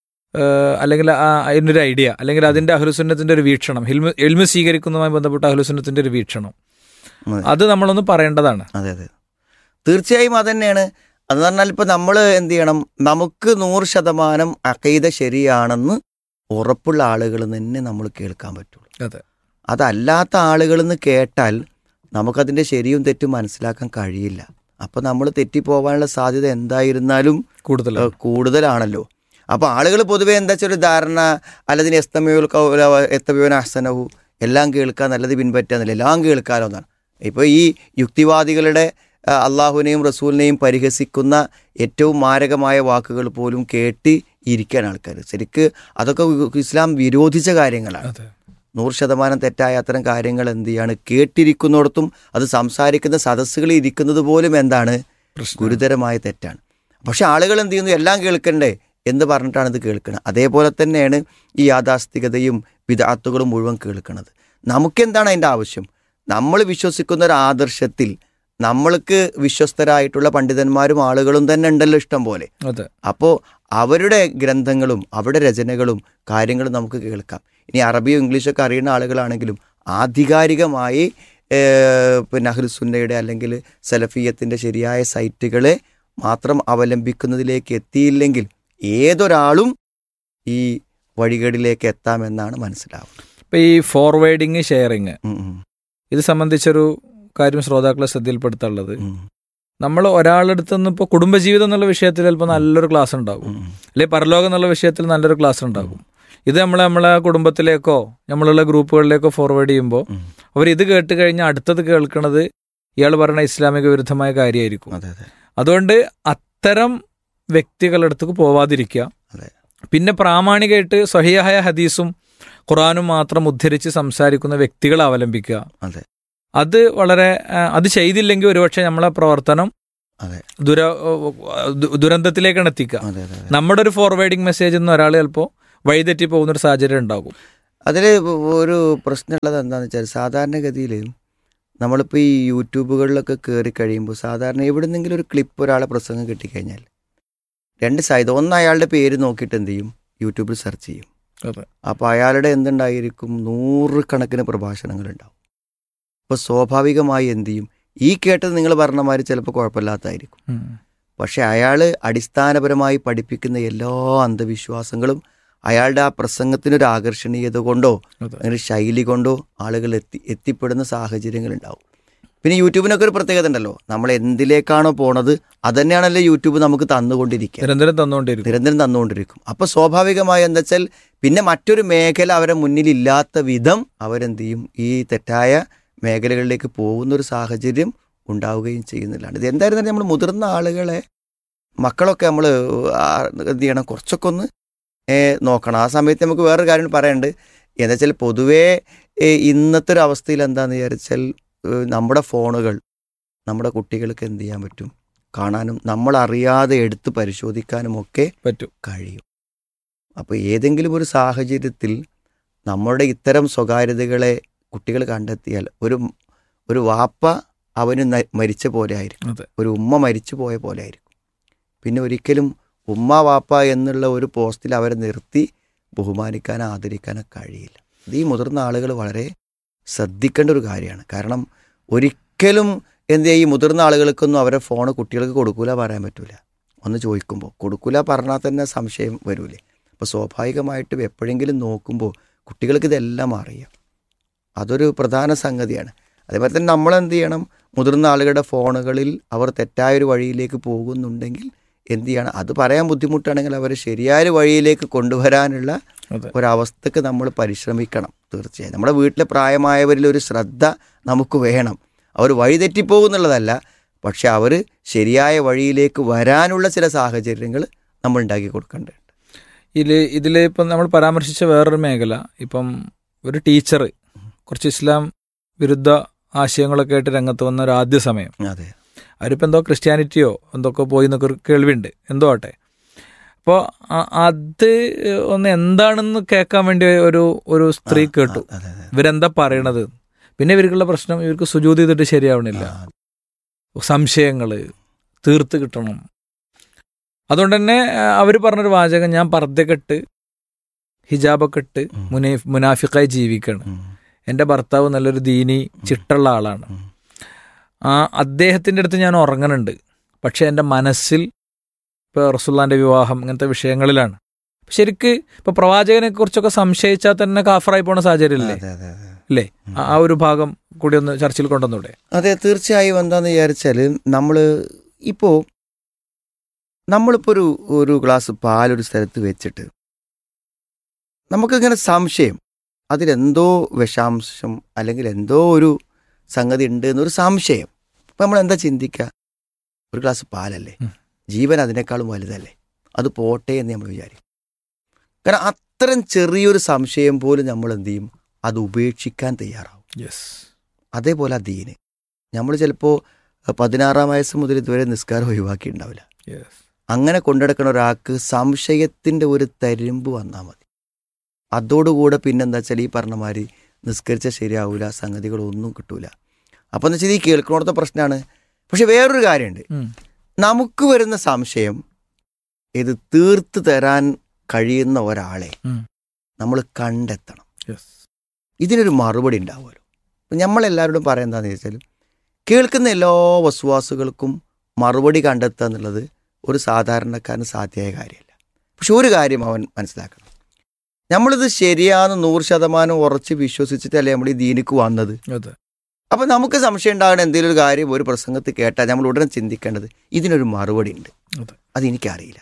ഏഹ്, അല്ലെങ്കിൽ ആ- അതിനൊരു ഐഡിയ അല്ലെങ്കിൽ അതിന്റെ അഹ്ലുസുന്നത്തിന്റെ ഒരു വീക്ഷണം ഹിൽമ എൽമ സ്വീകരിക്കുന്നതുമായി ബന്ധപ്പെട്ട അഹ്ലുസുന്നത്തിന്റെ ഒരു വീക്ഷണം അതെ. അത് നമ്മളൊന്ന് പറയേണ്ടതാണ് അതെ അതെ തീർച്ചയായും അത് തന്നെയാണ് അത് പറഞ്ഞാൽ ഇപ്പം നമ്മൾ എന്ത് ചെയ്യണം നമുക്ക് നൂറ് ശതമാനം അക്കൈത ശരിയാണെന്ന് ഉറപ്പുള്ള ആളുകൾ തന്നെ നമ്മൾ കേൾക്കാൻ പറ്റുള്ളൂ അതെ അതല്ലാത്ത ആളുകളിൽ നിന്ന് കേട്ടാൽ നമുക്കതിൻ്റെ ശരിയും തെറ്റും മനസ്സിലാക്കാൻ കഴിയില്ല അപ്പം നമ്മൾ തെറ്റിപ്പോവാനുള്ള സാധ്യത എന്തായിരുന്നാലും കൂടുതൽ ഏഹ്, കൂടുതലാണല്ലോ അപ്പോൾ ആളുകൾ പൊതുവെ എന്താ വെച്ചാൽ ഒരു ധാരണ അല്ലതിന് എസ്തമയോൽ എത്തമയോൻ അഹസനവു എല്ലാം കേൾക്കാൻ നല്ലത് പിൻപറ്റാന്നില്ല എല്ലാം കേൾക്കാലോ എന്നാണ് ഇപ്പോൾ ഈ യുക്തിവാദികളുടെ ആ, അള്ളാഹുവിനെയും റസൂലിനെയും പരിഹസിക്കുന്ന ഏറ്റവും മാരകമായ വാക്കുകൾ പോലും കേട്ട് ഇരിക്കാൻ ആൾക്കാർ ശരിക്ക് അതൊക്കെ ഇസ്ലാം വിരോധിച്ച കാര്യങ്ങളാണ് അതെ നൂറ് ശതമാനം തെറ്റായ അത്തരം കാര്യങ്ങൾ എന്ത് ചെയ്യാണ് കേട്ടിരിക്കുന്നിടത്തും അത് സംസാരിക്കുന്ന സദസ്സുകളിൽ ഇരിക്കുന്നത് പോലും എന്താണ് ഗുരുതരമായ തെറ്റാണ് പക്ഷെ ആളുകൾ എന്ത് ചെയ്യുന്നു എല്ലാം കേൾക്കണ്ടേ എന്ന് പറഞ്ഞിട്ടാണ് ഇത് കേൾക്കുന്നത് അതേപോലെ തന്നെയാണ് ഈ യാഥാസ്ഥികതയും വിദാത്തുകളും മുഴുവൻ കേൾക്കുന്നത് നമുക്കെന്താണ് അതിൻ്റെ ആവശ്യം നമ്മൾ വിശ്വസിക്കുന്ന ഒരു ആദർശത്തിൽ നമ്മൾക്ക് വിശ്വസ്തരായിട്ടുള്ള പണ്ഡിതന്മാരും ആളുകളും തന്നെ ഉണ്ടല്ലോ ഇഷ്ടം പോലെ അതെ അപ്പോൾ അവരുടെ ഗ്രന്ഥങ്ങളും അവരുടെ രചനകളും കാര്യങ്ങളും നമുക്ക് കേൾക്കാം ഇനി അറബിയോ ഇംഗ്ലീഷൊക്കെ അറിയുന്ന ആളുകളാണെങ്കിലും ആധികാരികമായി ഏഹ്, പിന്നെ അഹ്ലുസുന്നയുടെ അല്ലെങ്കിൽ സലഫിയത്തിൻ്റെ ശരിയായ സൈറ്റുകളെ മാത്രം അവലംബിക്കുന്നതിലേക്ക് എത്തിയില്ലെങ്കിൽ ഏതൊരാളും ഈ വഴികളിലേക്ക് എത്താമെന്നാണ് മനസ്സിലാവുന്നത് ഇപ്പൊ ഈ ഫോർവേഡിങ് ഷെയറിങ് ഉം, ഉം, ഇത് സംബന്ധിച്ചൊരു കാര്യം ശ്രോതാക്കളെ ശ്രദ്ധയിൽപ്പെടുത്താനുള്ളത് ഉം, നമ്മൾ ഒരാളെടുത്ത് നിന്ന് ഇപ്പോൾ കുടുംബജീവിതം എന്നുള്ള വിഷയത്തിൽ ചിലപ്പോൾ നല്ലൊരു ക്ലാസ് ഉണ്ടാകും ഉം, അല്ലെങ്കിൽ പരലോകം എന്നുള്ള വിഷയത്തിൽ നല്ലൊരു ക്ലാസ് ഉണ്ടാകും ഇത് നമ്മൾ നമ്മളെ കുടുംബത്തിലേക്കോ നമ്മളുള്ള ഗ്രൂപ്പുകളിലേക്കോ ഫോർവേഡ് ചെയ്യുമ്പോൾ ഉം. അവർ ഇത് കേട്ട് കഴിഞ്ഞാൽ അടുത്തത് കേൾക്കുന്നത് ഇയാൾ പറയുന്ന ഇസ്ലാമിക വിരുദ്ധമായ കാര്യമായിരിക്കും അതെ അതെ അതുകൊണ്ട് അത്തരം വ്യക്തികളുടെ അടുത്തേക്ക് പോവാതിരിക്കുക അതെ. പിന്നെ പ്രാമാണികമായിട്ട് സഹിയായ ഹദീസും ഖുറാനും മാത്രം ഉദ്ധരിച്ച് സംസാരിക്കുന്ന വ്യക്തികളെ അവലംബിക്കുക അതെ അത് വളരെ ആ, അത് ചെയ്തില്ലെങ്കിൽ ഒരുപക്ഷെ നമ്മളെ പ്രവർത്തനം അതെ ദുര ദു- ദുരന്തത്തിലേക്കാണ് എത്തിക്കുക അതെ അതെ അതെ നമ്മുടെ ഒരു ഫോർവേഡിംഗ് മെസ്സേജ് എന്ന് ഒരാൾ ചിലപ്പോൾ വഴിതെറ്റി പോകുന്നൊരു സാഹചര്യം ഉണ്ടാകും അതിൽ ഒരു പ്രശ്നമുള്ളത് എന്താണെന്ന് വെച്ചാൽ സാധാരണഗതിയിൽ നമ്മളിപ്പോൾ ഈ യൂട്യൂബുകളിലൊക്കെ കയറി കഴിയുമ്പോൾ സാധാരണ എവിടുന്നെങ്കിലും ഒരു ക്ലിപ്പ് ഒരാളെ പ്രസംഗം കിട്ടിക്കഴിഞ്ഞാൽ രണ്ട് സൈഡ് ഒന്ന് അയാളുടെ പേര് നോക്കിയിട്ട് എന്ത് ചെയ്യും യൂട്യൂബിൽ സെർച്ച് ചെയ്യും അതെ. അപ്പോൾ അയാളുടെ എന്തുണ്ടായിരിക്കും നൂറുകണക്കിന് പ്രഭാഷണങ്ങളുണ്ടാവും അപ്പോൾ സ്വാഭാവികമായി എന്ത് ചെയ്യും ഈ കേട്ടത് നിങ്ങൾ പറഞ്ഞ മാതിരി ചിലപ്പോൾ കുഴപ്പമില്ലാത്തതായിരിക്കും ഉം. പക്ഷെ അയാൾ അടിസ്ഥാനപരമായി പഠിപ്പിക്കുന്ന എല്ലാ അന്ധവിശ്വാസങ്ങളും അയാളുടെ ആ പ്രസംഗത്തിനൊരു ആകർഷണീയത കൊണ്ടോ അതെ. അങ്ങനെ ശൈലി കൊണ്ടോ ആളുകൾ എത്തി എത്തിപ്പെടുന്ന സാഹചര്യങ്ങൾ ഉണ്ടാവും പിന്നെ യൂട്യൂബിനൊക്കെ ഒരു പ്രത്യേകത ഉണ്ടല്ലോ നമ്മൾ എന്തിലേക്കാണോ പോണത് അതന്നെയാണല്ലോ യൂട്യൂബ് നമുക്ക് തന്നുകൊണ്ടിരിക്കുക നിരന്തരം തന്നുകൊണ്ടിരിക്കും നിരന്തരം തന്നുകൊണ്ടിരിക്കും അപ്പൊ സ്വാഭാവികമായി എന്താ വെച്ചാൽ പിന്നെ മറ്റൊരു മേഖല അവരെ മുന്നിൽ ഇല്ലാത്ത വിധം അവരെന്ത് ചെയ്യും ഈ തെറ്റായ മേഖലകളിലേക്ക് പോകുന്ന ഒരു സാഹചര്യം ഉണ്ടാവുകയും ചെയ്യുന്നില്ലാണ് ഇത് എന്തായിരുന്നാലും നമ്മൾ മുതിർന്ന ആളുകളെ മക്കളൊക്കെ നമ്മൾ എന്ത് ചെയ്യണം കുറച്ചൊക്കെ ഒന്ന് ഏ, നോക്കണം ആ സമയത്ത് നമുക്ക് വേറൊരു കാര്യം പറയാനുണ്ട് എന്താ വെച്ചാൽ പൊതുവേ ഏ, ഇന്നത്തെ ഒരു അവസ്ഥയിൽ എന്താന്ന് വിചാരിച്ചാൽ ഏ, നമ്മുടെ ഫോണുകൾ നമ്മുടെ കുട്ടികൾക്ക് എന്ത് ചെയ്യാൻ പറ്റും കാണാനും നമ്മൾ അറിയാതെ എടുത്ത് പരിശോധിക്കാനും ഒക്കെ പറ്റും കഴിയും അപ്പോൾ ഏതെങ്കിലും ഒരു സാഹചര്യത്തിൽ നമ്മുടെ ഇത്തരം സ്വകാര്യതകളെ കുട്ടികൾ കണ്ടെത്തിയാൽ ഒരു ഒരു വാപ്പ അവന് ന- മരിച്ച പോലെ ആയിരിക്കും അതെ. ഒരു ഉമ്മ മരിച്ചു പോയ പോലെ ആയിരിക്കും പിന്നെ ഒരിക്കലും ഉമ്മ വാപ്പ എന്നുള്ള ഒരു പോസ്റ്റിൽ അവരെ നിർത്തി ബഹുമാനിക്കാനോ ആദരിക്കാനോ കഴിയില്ല ഇത് ഈ മുതിർന്ന ആളുകൾ വളരെ ശ്രദ്ധിക്കേണ്ട ഒരു കാര്യമാണ് കാരണം ഒരിക്കലും എന്ത് ചെയ്യും ഈ മുതിർന്ന ആളുകൾക്കൊന്നും അവരെ ഫോൺ കുട്ടികൾക്ക് കൊടുക്കൂല പറയാൻ പറ്റൂല ഒന്ന് ചോദിക്കുമ്പോൾ കൊടുക്കൂല പറഞ്ഞാൽ തന്നെ സംശയം വരൂലേ അപ്പോൾ സ്വാഭാവികമായിട്ടും എപ്പോഴെങ്കിലും നോക്കുമ്പോൾ കുട്ടികൾക്ക് ഇതെല്ലാം അറിയാം അതൊരു പ്രധാന സംഗതിയാണ് അതേപോലെ തന്നെ നമ്മൾ എന്ത് ചെയ്യണം മുതിർന്ന ആളുകളുടെ ഫോണുകളിൽ അവർ തെറ്റായൊരു വഴിയിലേക്ക് പോകുന്നുണ്ടെങ്കിൽ എന്ത് ചെയ്യണം അത് പറയാൻ ബുദ്ധിമുട്ടാണെങ്കിൽ അവരെ ശരിയായ ഒരു വഴിയിലേക്ക് കൊണ്ടുവരാനുള്ള അതെ. ഒരവസ്ഥക്ക് നമ്മൾ പരിശ്രമിക്കണം തീർച്ചയായും നമ്മുടെ വീട്ടിലെ പ്രായമായവരിൽ ഒരു ശ്രദ്ധ നമുക്ക് വേണം അവർ വഴിതെറ്റിപ്പോകുന്നുള്ളതല്ല പക്ഷെ അവർ ശരിയായ വഴിയിലേക്ക് വരാനുള്ള ചില സാഹചര്യങ്ങൾ നമ്മൾ ഉണ്ടാക്കി കൊടുക്കേണ്ടതുണ്ട് ഇതിൽ ഇതിൽ ഇപ്പം നമ്മൾ പരാമർശിച്ച വേറൊരു മേഖല ഇപ്പം ഒരു ടീച്ചർ കുറച്ച് ഇസ്ലാം വിരുദ്ധ ആശയങ്ങളൊക്കെ ആയിട്ട് രംഗത്ത് വന്ന ഒരു ആദ്യ സമയം അതെ അവരിപ്പോൾ എന്തോ ക്രിസ്ത്യാനിറ്റിയോ എന്തൊക്കെ പോയി എന്നൊക്കെ ഒരു കേൾവിയുണ്ട് എന്തോ ആട്ടെ അപ്പോൾ അത് ഒന്ന് എന്താണെന്ന് കേൾക്കാൻ വേണ്ടി ഒരു ഒരു സ്ത്രീ ആ, കേട്ടു ആ, അതെ, അതെ. ഇവരെന്താ പറയണത് പിന്നെ ഇവർക്കുള്ള പ്രശ്നം ഇവർക്ക് സുജൂതി ചെയ്തിട്ട് ശരിയാവണില്ല ആ, സംശയങ്ങൾ തീർത്ത് കിട്ടണം അതുകൊണ്ട് തന്നെ അവർ പറഞ്ഞൊരു വാചകം ഞാൻ പർദ്ദക്കെട്ട് ഹിജാബൊക്കെ ഇട്ട് ഉം. മുനേ മുനാഫിക്കായി ജീവിക്കുകയാണ് ഉം, എൻ്റെ ഭർത്താവ് നല്ലൊരു ദീനി ചിട്ടുള്ള ആളാണ് ഉം. ആ അദ്ദേഹത്തിൻ്റെ അടുത്ത് ഞാൻ ഉറങ്ങുന്നുണ്ട് പക്ഷെ എൻ്റെ മനസ്സിൽ ഇപ്പോൾ റസുല്ലാൻ്റെ വിവാഹം ഇങ്ങനത്തെ വിഷയങ്ങളിലാണ് ശരിക്ക് ഇപ്പോൾ പ്രവാചകനെ കുറിച്ചൊക്കെ സംശയിച്ചാൽ തന്നെ കാഫറായി പോണ സാഹചര്യമില്ലേ അതെ, അതെ, അതെ. അല്ലേ ആ- ആ ഒരു ഭാഗം കൂടി ഒന്ന് ചർച്ചയിൽ കൊണ്ടുവന്നൂടെ അതെ തീർച്ചയായും എന്താന്ന് വിചാരിച്ചാൽ നമ്മൾ ഇപ്പോൾ നമ്മളിപ്പോൾ ഒരു ഒരു ഗ്ലാസ് പാലൊരു സ്ഥലത്ത് വെച്ചിട്ട് നമുക്കിങ്ങനെ സംശയം അതിലെന്തോ വിഷാംശം അല്ലെങ്കിൽ എന്തോ ഒരു സംഗതി ഉണ്ട് എന്നൊരു സംശയം അപ്പം നമ്മൾ എന്താ ചിന്തിക്കുക ഒരു ഗ്ലാസ് പാലല്ലേ ഉം. ജീവൻ അതിനേക്കാളും വലുതല്ലേ അത് പോട്ടെ എന്ന് നമ്മൾ വിചാരിക്കും കാരണം അത്തരം ചെറിയൊരു സംശയം പോലും നമ്മൾ എന്ത് ചെയ്യും അത് ഉപേക്ഷിക്കാൻ തയ്യാറാവും യെസ് അതേപോലെ ആ ദീന് നമ്മൾ ചിലപ്പോൾ പതിനാറാം വയസ്സ് മുതൽ ഇതുവരെ നിസ്കാരം ഒഴിവാക്കിയിട്ടുണ്ടാവില്ല യെസ് അങ്ങനെ കൊണ്ടുനടക്കുന്ന ഒരാൾക്ക് സംശയത്തിൻ്റെ ഒരു തരിമ്പ് വന്നാൽ മതി അതോടുകൂടെ പിന്നെന്താ വെച്ചാൽ ഈ പറഞ്ഞ മാതിരി നിസ്കരിച്ചാൽ ശരിയാവില്ല സംഗതികളൊന്നും കിട്ടൂല അപ്പോൾ എന്ന് വെച്ചാൽ ഈ കേൾക്കണോടത്തെ പ്രശ്നമാണ് പക്ഷെ വേറൊരു കാര്യമുണ്ട് ഉം. നമുക്ക് വരുന്ന സംശയം ഇത് തീർത്ത് തരാൻ കഴിയുന്ന ഒരാളെ ഉം. നമ്മൾ കണ്ടെത്തണം യെസ് ഇതിനൊരു മറുപടി ഉണ്ടാവുമല്ലോ അപ്പം നമ്മളെല്ലാവരോടും പറയാൻ എന്താണെന്ന് വെച്ചാൽ കേൾക്കുന്ന എല്ലാ വസ്വാസുകൾക്കും മറുപടി കണ്ടെത്തുക എന്നുള്ളത് ഒരു സാധാരണക്കാരന് സാധ്യമായ കാര്യമല്ല പക്ഷെ ഒരു കാര്യം അവൻ മനസ്സിലാക്കണം നമ്മളിത് ശരിയാന്ന് നൂറ് ശതമാനം ഉറച്ച് വിശ്വസിച്ചിട്ടല്ലേ നമ്മൾ ഈ ദീനിക്ക് വന്നത് അതെ അപ്പം നമുക്ക് സംശയം ഉണ്ടാകുന്ന എന്തെങ്കിലും ഒരു കാര്യം ഒരു പ്രസംഗത്തിൽ കേട്ടാൽ നമ്മൾ ഉടനെ ചിന്തിക്കേണ്ടത് ഇതിനൊരു മറുപടി ഉണ്ട് അതെ. അതെനിക്കറിയില്ല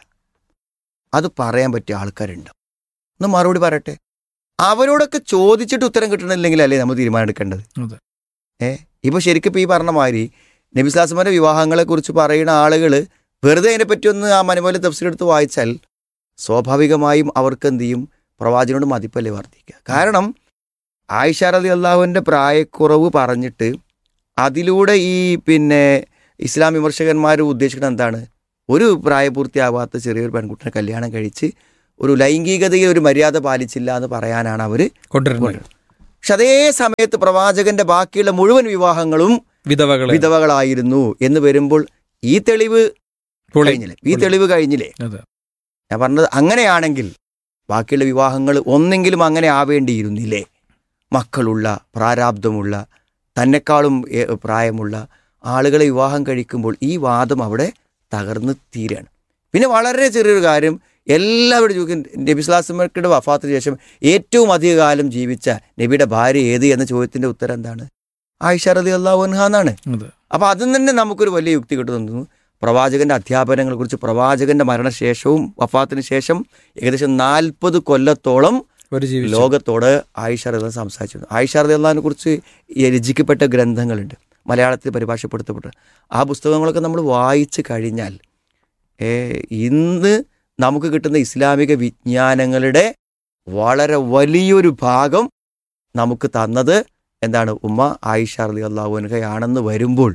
അത് പറയാൻ പറ്റിയ ആൾക്കാരുണ്ടാവും ഒന്ന് മറുപടി പറയട്ടെ അവരോടൊക്കെ ചോദിച്ചിട്ട് ഉത്തരം കിട്ടണില്ലെങ്കിൽ അല്ലേ നമ്മൾ തീരുമാനം എടുക്കേണ്ടത് അതെ. ഏ ഇപ്പൊ ശരിക്കും ഇപ്പൊ ഈ പറഞ്ഞ മാതിരി നബിസ്ലാസ്മാരുടെ വിവാഹങ്ങളെ കുറിച്ച് പറയുന്ന ആളുകൾ വെറുതെ അതിനെപ്പറ്റി ഒന്ന് ആ മനുപോലെ തഫ്സീൽ എടുത്ത് വായിച്ചാൽ സ്വാഭാവികമായും അവർക്ക് എന്ത് ചെയ്യും പ്രവാചകനോട് മതിപ്പല്ലേ വർദ്ധിക്കുക കാരണം ആയിഷ റലി അള്ളാഹുവിൻ്റെ പ്രായക്കുറവ് പറഞ്ഞിട്ട് അതിലൂടെ ഈ പിന്നെ ഇസ്ലാം വിമർശകന്മാർ ഉദ്ദേശിക്കുന്നത് എന്താണ് ഒരു പ്രായപൂർത്തിയാവാത്ത ചെറിയൊരു പെൺകുട്ടിനെ കല്യാണം കഴിച്ച് ഒരു ലൈംഗികതയിൽ ഒരു മര്യാദ പാലിച്ചില്ല എന്ന് പറയാനാണ് അവർ കൊണ്ടുവരുന്നത് പക്ഷെ അതേ സമയത്ത് പ്രവാചകന്റെ ബാക്കിയുള്ള മുഴുവൻ വിവാഹങ്ങളും വിധവകളെ വിധവകളായിരുന്നു എന്ന് വരുമ്പോൾ ഈ തെളിവ് പൊളി. കഴിഞ്ഞില്ലേ ഈ പൊളി. തെളിവ് കഴിഞ്ഞില്ലേ അതെ ഞാൻ പറഞ്ഞത് അങ്ങനെയാണെങ്കിൽ ബാക്കിയുള്ള വിവാഹങ്ങൾ ഒന്നെങ്കിലും അങ്ങനെ ആവേണ്ടിയിരുന്നില്ലേ മക്കളുള്ള പ്രാരാബ്ധമുള്ള തന്നെക്കാളും ഏ- പ്രായമുള്ള ആളുകളെ വിവാഹം കഴിക്കുമ്പോൾ ഈ വാദം അവിടെ തകർന്ന് തീരാണ് പിന്നെ വളരെ ചെറിയൊരു കാര്യം എല്ലാവരും ചോദിക്കും നബിസ്ലാസ്മയുടെ വഫാത്തിന് ശേഷം ഏറ്റവും അധിക കാലം ജീവിച്ച നബിയുടെ ഭാര്യ ഏത് എന്ന ചോദ്യത്തിന്റെ ഉത്തരം എന്താണ് ആയിഷ റതി അള്ളാഹു എന്നാണ് അതെ അപ്പോൾ അതിൽ തന്നെ നമുക്കൊരു വലിയ യുക്തി കിട്ടുന്നു പ്രവാചകന്റെ അധ്യാപനങ്ങളെ കുറിച്ച് പ്രവാചകന്റെ മരണശേഷവും വഫാത്തിന് ശേഷം ഏകദേശം നാൽപ്പത് കൊല്ലത്തോളം ഒരു ജീവിച്ചു ലോകത്തോട് ആയിഷ റളിയല്ലാഹു അൻഹ സംസാരിച്ചിരുന്നു ആയിഷ റളിയല്ലാഹുവിനെ കുറിച്ച് ഈ രചിക്കപ്പെട്ട ഗ്രന്ഥങ്ങളുണ്ട് മലയാളത്തിൽ പരിഭാഷപ്പെടുത്തപ്പെട്ട ആ പുസ്തകങ്ങളൊക്കെ നമ്മൾ വായിച്ചു കഴിഞ്ഞാൽ ഏ, ഇന്ന് നമുക്ക് കിട്ടുന്ന ഇസ്ലാമിക വിജ്ഞാനങ്ങളുടെ വളരെ വലിയൊരു ഭാഗം നമുക്ക് തന്നത് എന്താണ് ഉമ്മ ആയിഷ റളി അള്ളാഹുനഹയാണെന്ന് വരുമ്പോൾ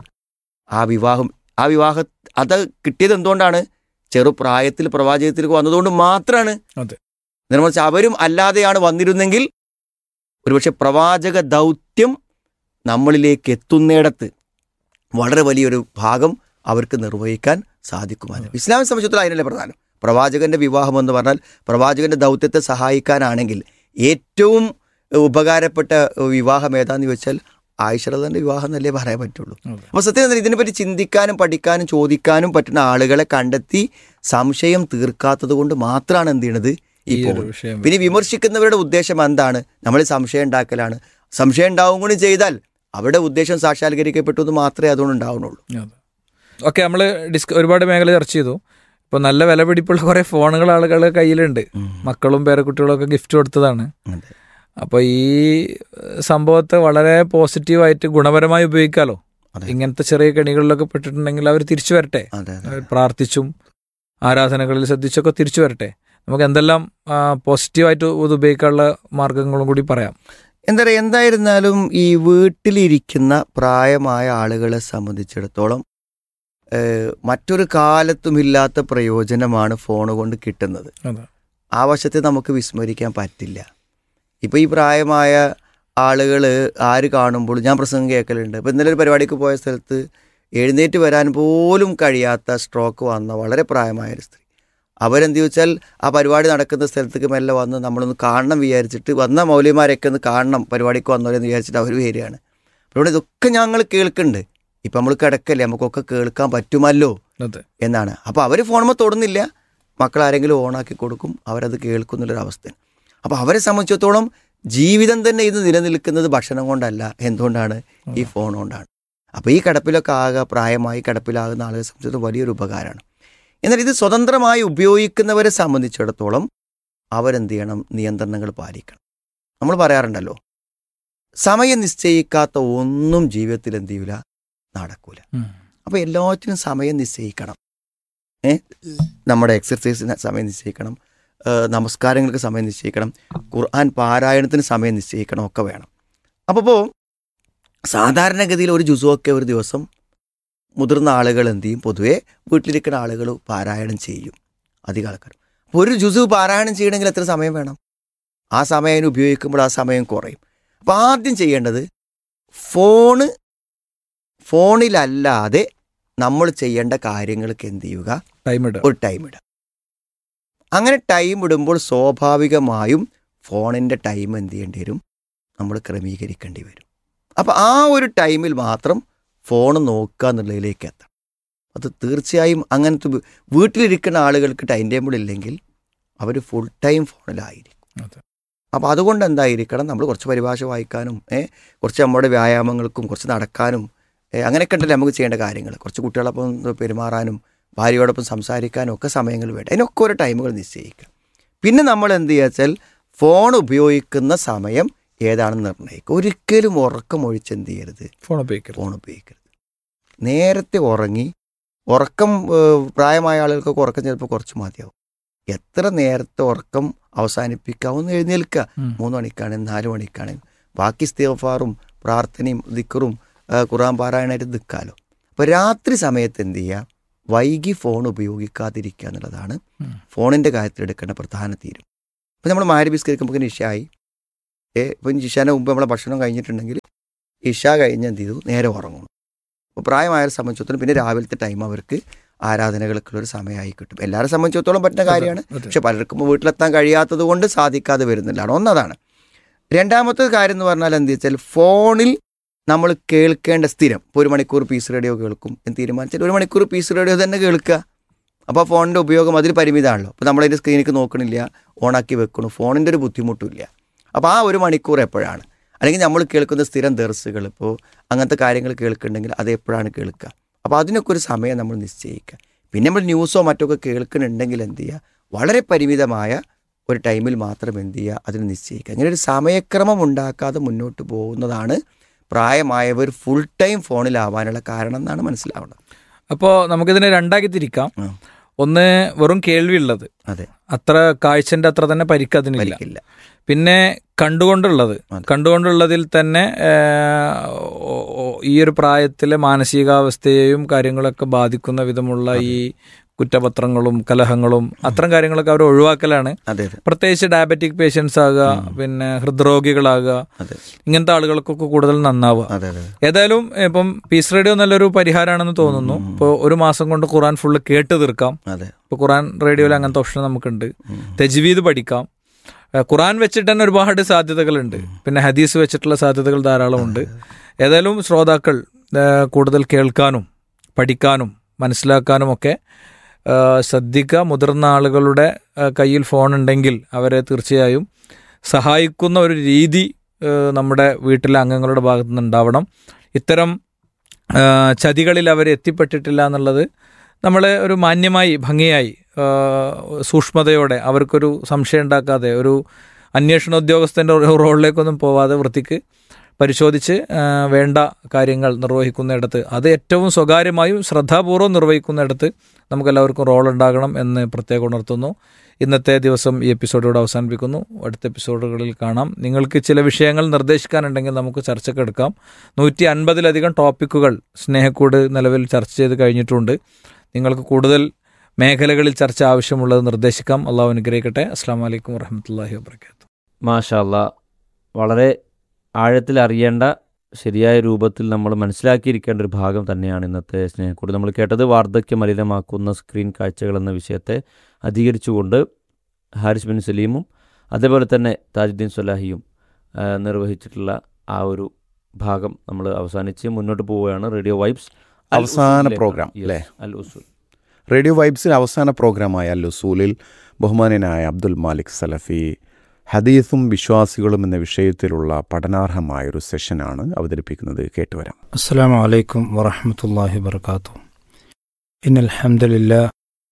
ആ വിവാഹം ആ വിവാഹ അത് കിട്ടിയത് എന്തുകൊണ്ടാണ് ചെറുപ്രായത്തിൽ പ്രവാചകത്തിലേക്ക് വന്നതുകൊണ്ട് മാത്രമാണ് അതെ. നിർമ്മിച്ച അവരും അല്ലാതെയാണ് വന്നിരുന്നെങ്കിൽ ഒരുപക്ഷെ പ്രവാചക ദൗത്യം നമ്മളിലേക്ക് എത്തുന്നിടത്ത് വളരെ വലിയൊരു ഭാഗം അവർക്ക് നിർവഹിക്കാൻ സാധിക്കുമായിരുന്നു ഇസ്ലാമിനെ സംബന്ധിച്ചിടത്തോളം അതിനല്ലേ പ്രധാനം പ്രവാചകന്റെ വിവാഹം എന്ന് പറഞ്ഞാൽ പ്രവാചകന്റെ ദൗത്യത്തെ സഹായിക്കാനാണെങ്കിൽ ഏറ്റവും ഉപകാരപ്പെട്ട വിവാഹം ഏതാന്ന് ചോദിച്ചാൽ ആയിഷറദന്റെ വിവാഹം എന്നല്ലേ പറയാൻ പറ്റുള്ളൂ അതെ. അപ്പൊ സത്യം പറഞ്ഞാൽ ഇതിനെപ്പറ്റി ചിന്തിക്കാനും പഠിക്കാനും ചോദിക്കാനും പറ്റുന്ന ആളുകളെ കണ്ടെത്തി സംശയം തീർക്കാത്തത് കൊണ്ട് മാത്രമാണ് എന്ത് ചെയ്യണത് ഈ ഈ ഒരു പോകുന്നത് വിഷയം പിന്നെ വിമർശിക്കുന്നവരുടെ ഉദ്ദേശം എന്താണ് നമ്മൾ സംശയം ഉണ്ടാക്കലാണ് സംശയം ഉണ്ടാവും കൂടി ചെയ്താൽ അവരുടെ ഉദ്ദേശം സാക്ഷാത്കരിക്കപ്പെട്ടു എന്ന് മാത്രമേ അതുകൊണ്ട് ഉണ്ടാവുന്നുള്ളൂ ഓക്കെ നമ്മൾ ഡിസ്ക ഒരുപാട് മേഖല ചർച്ച ചെയ്തു ഇപ്പൊ നല്ല വില പിടിപ്പുള്ള കുറെ ഫോണുകൾ ആളുകളുടെ കയ്യിലുണ്ട് മക്കളും പേരക്കുട്ടികളും ഒക്കെ ഗിഫ്റ്റ് കൊടുത്തതാണ് അതെ. അപ്പൊ ഈ ഏഹ്, സംഭവത്തെ വളരെ പോസിറ്റീവായിട്ട് ഗുണപരമായി ഉപയോഗിക്കാലോ അതെ. ഇങ്ങനത്തെ ചെറിയ കെണികളിലൊക്കെ പെട്ടിട്ടുണ്ടെങ്കിൽ അവർ തിരിച്ചു വരട്ടെ അതെ അതെ അവർ പ്രാർത്ഥിച്ചും ആരാധനകളിൽ ശ്രദ്ധിച്ചൊക്കെ തിരിച്ചു വരട്ടെ നമുക്ക് എന്തെല്ലാം ആ, പോസിറ്റീവായിട്ട് ഇത് ഉപയോഗിക്കാനുള്ള മാർഗങ്ങളും കൂടി പറയാം എന്താ പറയുക എന്തായിരുന്നാലും ഈ വീട്ടിലിരിക്കുന്ന പ്രായമായ ആളുകളെ സംബന്ധിച്ചിടത്തോളം ഏഹ്, മറ്റൊരു കാലത്തുമില്ലാത്ത പ്രയോജനമാണ് ഫോൺ കൊണ്ട് കിട്ടുന്നത് അതെ ആ വശത്തെ നമുക്ക് വിസ്മരിക്കാൻ പറ്റില്ല ഇപ്പോൾ ഈ പ്രായമായ ആളുകൾ ആര് കാണുമ്പോൾ ഞാൻ പ്രസംഗം കേൾക്കലുണ്ട് ഇപ്പോൾ ഇന്നലെ ഒരു പരിപാടിക്ക് പോയ സ്ഥലത്ത് എഴുന്നേറ്റ് വരാൻ പോലും കഴിയാത്ത സ്ട്രോക്ക് വന്ന വളരെ പ്രായമായ ഒരു സ്ത്രീ അവരെന്ത് ചോദിച്ചാൽ ആ പരിപാടി നടക്കുന്ന സ്ഥലത്തേക്ക് മെല്ലെ വന്ന് നമ്മളൊന്ന് കാണണം വിചാരിച്ചിട്ട് വന്ന മൗലിമാരൊക്കെ ഒന്ന് കാണണം പരിപാടിക്ക് വന്നവരെന്ന് വിചാരിച്ചിട്ട് അവർ വരികയാണ് അപ്പോൾ ഇവിടെ ഇതൊക്കെ ഞങ്ങൾ കേൾക്കുന്നുണ്ട് ഇപ്പം നമ്മൾ കിടക്കല്ലേ നമുക്കൊക്കെ കേൾക്കാൻ പറ്റുമല്ലോ അതെ എന്നാണ് അപ്പോൾ അവർ ഫോണുമ്പോൾ തൊടുന്നില്ല മക്കൾ ആരെങ്കിലും ഓണാക്കി കൊടുക്കും അവരത് കേൾക്കുന്നുള്ളൊരു അവസ്ഥ അപ്പോൾ അവരെ സംബന്ധിച്ചിടത്തോളം ജീവിതം തന്നെ ഇത് നിലനിൽക്കുന്നത് ഭക്ഷണം കൊണ്ടല്ല എന്തുകൊണ്ടാണ് ഈ ഫോൺ കൊണ്ടാണ് അപ്പോൾ ഈ കിടപ്പിലൊക്കെ ആകെ പ്രായമായി കിടപ്പിലാകുന്ന ആളുകളെ സംബന്ധിച്ചിടത്തോളം വലിയൊരു ഉപകാരമാണ് എന്നാൽ ഇത് സ്വതന്ത്രമായി ഉപയോഗിക്കുന്നവരെ സംബന്ധിച്ചിടത്തോളം അവരെന്ത് ചെയ്യണം നിയന്ത്രണങ്ങൾ പാലിക്കണം നമ്മൾ പറയാറുണ്ടല്ലോ സമയം നിശ്ചയിക്കാത്ത ഒന്നും ജീവിതത്തിൽ എന്ത് ചെയ്യൂല നടക്കൂല ഉം. അപ്പോൾ എല്ലാറ്റിനും സമയം നിശ്ചയിക്കണം ഏ നമ്മുടെ എക്സർസൈസിന് സമയം നിശ്ചയിക്കണം ഏ, നമസ്കാരങ്ങൾക്ക് സമയം നിശ്ചയിക്കണം ഖുർആൻ പാരായണത്തിന് സമയം നിശ്ചയിക്കണം ഒക്കെ വേണം അപ്പോൾ ഇപ്പോൾ സാധാരണഗതിയിൽ ഒരു ജുസുവൊക്കെ ഒരു ദിവസം മുതിർന്ന ആളുകൾ എന്ത് ചെയ്യും പൊതുവേ വീട്ടിലിരിക്കുന്ന ആളുകൾ പാരായണം ചെയ്യും അധികം ആൾക്കാർ അപ്പോൾ ഒരു ജുസു പാരായണം ചെയ്യണമെങ്കിൽ എത്ര സമയം വേണം ആ സമയം അതിന് ഉപയോഗിക്കുമ്പോൾ ആ സമയം കുറയും അപ്പോൾ ആദ്യം ചെയ്യേണ്ടത് ഫോണ് ഫോണിലല്ലാതെ നമ്മൾ ചെയ്യേണ്ട കാര്യങ്ങൾക്ക് എന്ത് ചെയ്യുക ടൈം ഇടുക ഒരു ടൈം ഇടുക അങ്ങനെ ടൈം ഇടുമ്പോൾ സ്വാഭാവികമായും ഫോണിൻ്റെ ടൈം എന്ത് ചെയ്യേണ്ടി വരും നമ്മൾ ക്രമീകരിക്കേണ്ടി വരും അപ്പോൾ ആ ഒരു ടൈമിൽ മാത്രം ഫോൺ നോക്കുക എന്നുള്ളതിലേക്ക് എത്തണം അത് തീർച്ചയായും അങ്ങനത്തെ വി- വീട്ടിലിരിക്കുന്ന ആളുകൾക്ക് ടൈം ടേബിൾ ഇല്ലെങ്കിൽ അവർ ഫുൾ ടൈം ഫോണിലായിരിക്കും അതെ. അപ്പോൾ അതുകൊണ്ട് എന്തായിരിക്കണം നമ്മൾ കുറച്ച് പരിഭാഷ വായിക്കാനും ഏ, കുറച്ച് നമ്മുടെ വ്യായാമങ്ങൾക്കും കുറച്ച് നടക്കാനും ഏ, അങ്ങനെയൊക്കെ ഉണ്ടല്ലോ നമുക്ക് ചെയ്യേണ്ട കാര്യങ്ങൾ കുറച്ച് കുട്ടികളൊപ്പം പെരുമാറാനും ഭാര്യയോടൊപ്പം സംസാരിക്കാനും ഒക്കെ സമയങ്ങൾ വേണ്ട അതിനൊക്കെ ഓരോ ടൈമുകൾ നിശ്ചയിക്കുക പിന്നെ നമ്മൾ എന്ത് ചെയ്യുക വെച്ചാൽ ഫോൺ ഉപയോഗിക്കുന്ന സമയം ഏതാണെന്ന് നിർണ്ണയിക്കുക ഒരിക്കലും ഉറക്കം ഒഴിച്ച് എന്ത് ചെയ്യരുത് ഫോൺ ഉപയോഗിക്കരുത് ഫോൺ ഉപയോഗിക്കരുത് നേരത്തെ ഉറങ്ങി ഉറക്കം ഏഹ്, പ്രായമായ ആളുകൾക്കൊക്കെ ഉറക്കം ചിലപ്പോൾ കുറച്ച് മതിയാവും എത്ര നേരത്തെ ഉറക്കം അവസാനിപ്പിക്കാവുന്ന എഴുന്നേൽക്കുക ഉം. മൂന്ന് മണിക്കാണെങ്കിൽ നാല് മണിക്കാണെങ്കിൽ ബാക്കി ഇസ്തിഗ്ഫാറും പ്രാർത്ഥനയും ദിക്കറും ഏഹ്, ഖുർആൻ പാരായണമായിട്ട് നിൽക്കാമല്ലോ അപ്പോൾ രാത്രി സമയത്ത് എന്ത് ചെയ്യുക വൈകി ഫോൺ ഉപയോഗിക്കാതിരിക്കുക എന്നുള്ളതാണ് ഉം. ഫോണിൻ്റെ കാര്യത്തിൽ എടുക്കേണ്ട പ്രധാന തീരും ഇപ്പം നമ്മൾ മാരി ബിസ്കരിക്കുമ്പോൾ ഇഷായി ഏ ഇപ്പം ഇഷാൻ്റെ മുമ്പ് നമ്മളെ ഭക്ഷണം കഴിഞ്ഞിട്ടുണ്ടെങ്കിൽ ഇഷ കഴിഞ്ഞ് എന്ത് ചെയ്തു നേരെ ഉറങ്ങും അപ്പോൾ പ്രായമായവരെ സംബന്ധിച്ചിടത്തോളം പിന്നെ രാവിലത്തെ ടൈം അവർക്ക് ആരാധനകൾക്കുള്ള ഒരു സമയമായി കിട്ടും എല്ലാവരെ സംബന്ധിച്ചിടത്തോളം പറ്റുന്ന കാര്യമാണ് അതെ. പക്ഷെ പലർക്കും വീട്ടിലെത്താൻ കഴിയാത്തത് കൊണ്ട് സാധിക്കാതെ വരുന്നില്ലാണ് ഒന്നതാണ് രണ്ടാമത്തെ കാര്യം എന്ന് പറഞ്ഞാൽ എന്ത് വെച്ചാൽ ഫോണിൽ നമ്മൾ കേൾക്കേണ്ട സ്ഥിരം ഇപ്പോൾ ഒരു മണിക്കൂർ പീസ് റേഡിയോ കേൾക്കും എന്ന് തീരുമാനിച്ചാൽ ഒരു മണിക്കൂർ പീസ് റേഡിയോ തന്നെ കേൾക്കുക അപ്പോൾ ഫോണിൻ്റെ ഉപയോഗം അതിൽ പരിമിതമാണല്ലോ അപ്പോൾ നമ്മളതിൻ്റെ സ്ക്രീനിലേക്ക് നോക്കണില്ല ഓണാക്കി വെക്കണു ഫോണിൻ്റെ ഒരു ബുദ്ധിമുട്ടില്ല അപ്പോൾ ആ ഒരു മണിക്കൂർ എപ്പോഴാണ് അല്ലെങ്കിൽ നമ്മൾ കേൾക്കുന്ന സ്ഥിരം ദർസുകൾ ഇപ്പോൾ അങ്ങനത്തെ കാര്യങ്ങൾ കേൾക്കുന്നുണ്ടെങ്കിൽ അത് എപ്പോഴാണ് കേൾക്കുക അപ്പോൾ അതിനൊക്കെ ഒരു സമയം നമ്മൾ നിശ്ചയിക്കുക പിന്നെ നമ്മൾ ന്യൂസോ മറ്റൊക്കെ കേൾക്കുന്നുണ്ടെങ്കിൽ എന്ത് ചെയ്യുക വളരെ പരിമിതമായ ഒരു ടൈമിൽ മാത്രം എന്ത് ചെയ്യുക അതിന് നിശ്ചയിക്കുക അങ്ങനെ ഒരു സമയക്രമം ഉണ്ടാക്കാതെ മുന്നോട്ട് പോകുന്നതാണ് പ്രായമായവർ ഫുൾ ടൈം ഫോണിലാവാനുള്ള കാരണം എന്നാണ് മനസ്സിലാവുന്നത് അപ്പോൾ നമുക്കിതിനെ രണ്ടാക്കി തിരിക്കാം ആ. ഒന്ന് വെറും കേൾവിയുള്ളത് അതെ അത്ര കാഴ്ചന്റെ അത്ര തന്നെ പരിക്ക് അതിനില്ല വലിക്കില്ല പിന്നെ കണ്ടുകൊണ്ടുള്ളത് അതെ. കണ്ടുകൊണ്ടുള്ളതിൽ തന്നെ ആ, ഓ- ഓ- ഈ ഒരു പ്രായത്തിലെ മാനസികാവസ്ഥയെയും കാര്യങ്ങളൊക്കെ ബാധിക്കുന്ന വിധമുള്ള ഈ കുറ്റപത്രങ്ങളും കലഹങ്ങളും അത്തരം കാര്യങ്ങളൊക്കെ അവർ ഒഴിവാക്കലാണ് അതെ അതെ പ്രത്യേകിച്ച് ഡയബറ്റിക് പേഷ്യൻസ് ആകുക പിന്നെ ഹൃദ്രോഗികളാകുക അതെ ഇങ്ങനത്തെ ആളുകൾക്കൊക്കെ കൂടുതൽ നന്നാവുക അതെ അതെ ഏതായാലും ഇപ്പം പീസ് റേഡിയോ നല്ലൊരു പരിഹാരമാണെന്ന് തോന്നുന്നു ഇപ്പോൾ ഒരു മാസം കൊണ്ട് ഖുറാൻ ഫുള്ള് കേട്ട് തീർക്കാം അതെ ഇപ്പോൾ ഖുറാൻ റേഡിയോയിൽ അങ്ങനത്തെ ഓപ്ഷൻ നമുക്കുണ്ട് ഉം. തെജ്വീദ് പഠിക്കാം ഏഹ് ഖുറാൻ വെച്ചിട്ട് തന്നെ ഒരുപാട് സാധ്യതകളുണ്ട് പിന്നെ ഹദീസ് വെച്ചിട്ടുള്ള സാധ്യതകൾ ധാരാളമുണ്ട് ഏതായാലും ശ്രോതാക്കൾ ഏഹ് കൂടുതൽ കേൾക്കാനും പഠിക്കാനും മനസ്സിലാക്കാനും ഒക്കെ ഏഹ് ശ്രദ്ധിക്കുക മുതിർന്ന ആളുകളുടെ ഏഹ് കയ്യിൽ ഫോൺ ഉണ്ടെങ്കിൽ അവരെ തീർച്ചയായും സഹായിക്കുന്ന ഒരു രീതി ഏഹ് നമ്മുടെ വീട്ടിലെ അംഗങ്ങളുടെ ഭാഗത്തു നിന്ന് ഉണ്ടാവണം ഇത്തരം ഏഹ് ചതികളിൽ അവർ എത്തിപ്പെട്ടിട്ടില്ല എന്നുള്ളത് നമ്മൾ ഒരു മാന്യമായി ഭംഗിയായി ഏഹ് സൂക്ഷ്മതയോടെ അവർക്കൊരു സംശയം ഉണ്ടാക്കാതെ ഒരു അന്വേഷണ ഉദ്യോഗസ്ഥൻ്റെ റോളിലേക്കൊന്നും പോവാതെ വൃത്തിക്ക് പരിശോധിച്ച് ഏഹ് വേണ്ട കാര്യങ്ങൾ നിർവഹിക്കുന്നിടത്ത് അത് ഏറ്റവും സ്വകാര്യമായും ശ്രദ്ധാപൂർവ്വം നിർവഹിക്കുന്നിടത്ത് നമുക്കെല്ലാവർക്കും റോൾ ഉണ്ടാകണം എന്ന് പ്രത്യേകം ഉണർത്തുന്നു ഇന്നത്തെ ദിവസം ഈ എപ്പിസോഡോട് അവസാനിപ്പിക്കുന്നു അടുത്ത എപ്പിസോഡുകളിൽ കാണാം നിങ്ങൾക്ക് ചില വിഷയങ്ങൾ നിർദ്ദേശിക്കാനുണ്ടെങ്കിൽ നമുക്ക് ചർച്ചക്കെടുക്കാം നൂറ്റി അൻപതിലധികം ടോപ്പിക്കുകൾ സ്നേഹക്കൂട് നിലവിൽ ചർച്ച ചെയ്ത് കഴിഞ്ഞിട്ടുണ്ട് നിങ്ങൾക്ക് കൂടുതൽ മേഖലകളിൽ ചർച്ച ആവശ്യമുള്ളത് നിർദ്ദേശിക്കാം അള്ളാഹു അനുഗ്രഹിക്കട്ടെ അസ്സാം വലൈക്കും വറഹമത്തല്ലാഹി വാബർക്കാത്തു മാഷാല്ല വളരെ ആഴത്തിൽ അറിയേണ്ട ശരിയായ രൂപത്തിൽ നമ്മൾ മനസ്സിലാക്കിയിരിക്കേണ്ട ഒരു ഭാഗം തന്നെയാണ് ഇന്നത്തെ സ്നേഹക്കൂട് നമ്മൾ കേട്ടത് വാർദ്ധക്യം മലിനമാക്കുന്ന സ്ക്രീൻ കാഴ്ചകൾ എന്ന വിഷയത്തെ അധികരിച്ചുകൊണ്ട് ഹാരിസ് ബിൻ സലീമും അതേപോലെ തന്നെ താജുദ്ദീൻ സൊലാഹിയും ആ, നിർവഹിച്ചിട്ടുള്ള ആ ഒരു ഭാഗം നമ്മൾ അവസാനിച്ച് മുന്നോട്ട് പോവുകയാണ് റേഡിയോ വൈബ്സ് അൽ അവസാന ഉസൂലിലേക്കാണ്. പ്രോഗ്രാം, Yes, അല്ലേ? അൽ ഉസൂൽ റേഡിയോ വൈബ്സിൽ അവസാന പ്രോഗ്രാമായ ലുസൂലിൽ ബഹുമാനനായ അബ്ദുൽ മാലിക് സലഫി ഹദീസും വിശ്വാസികളും എന്ന വിഷയത്തിലുള്ള പഠനാർഹമായ ഒരു സെഷനാണ് അവതരിപ്പിക്കുന്നത് കേട്ടുവരാം السلام عليكم ورحمة الله وبركاته إن الحمد لله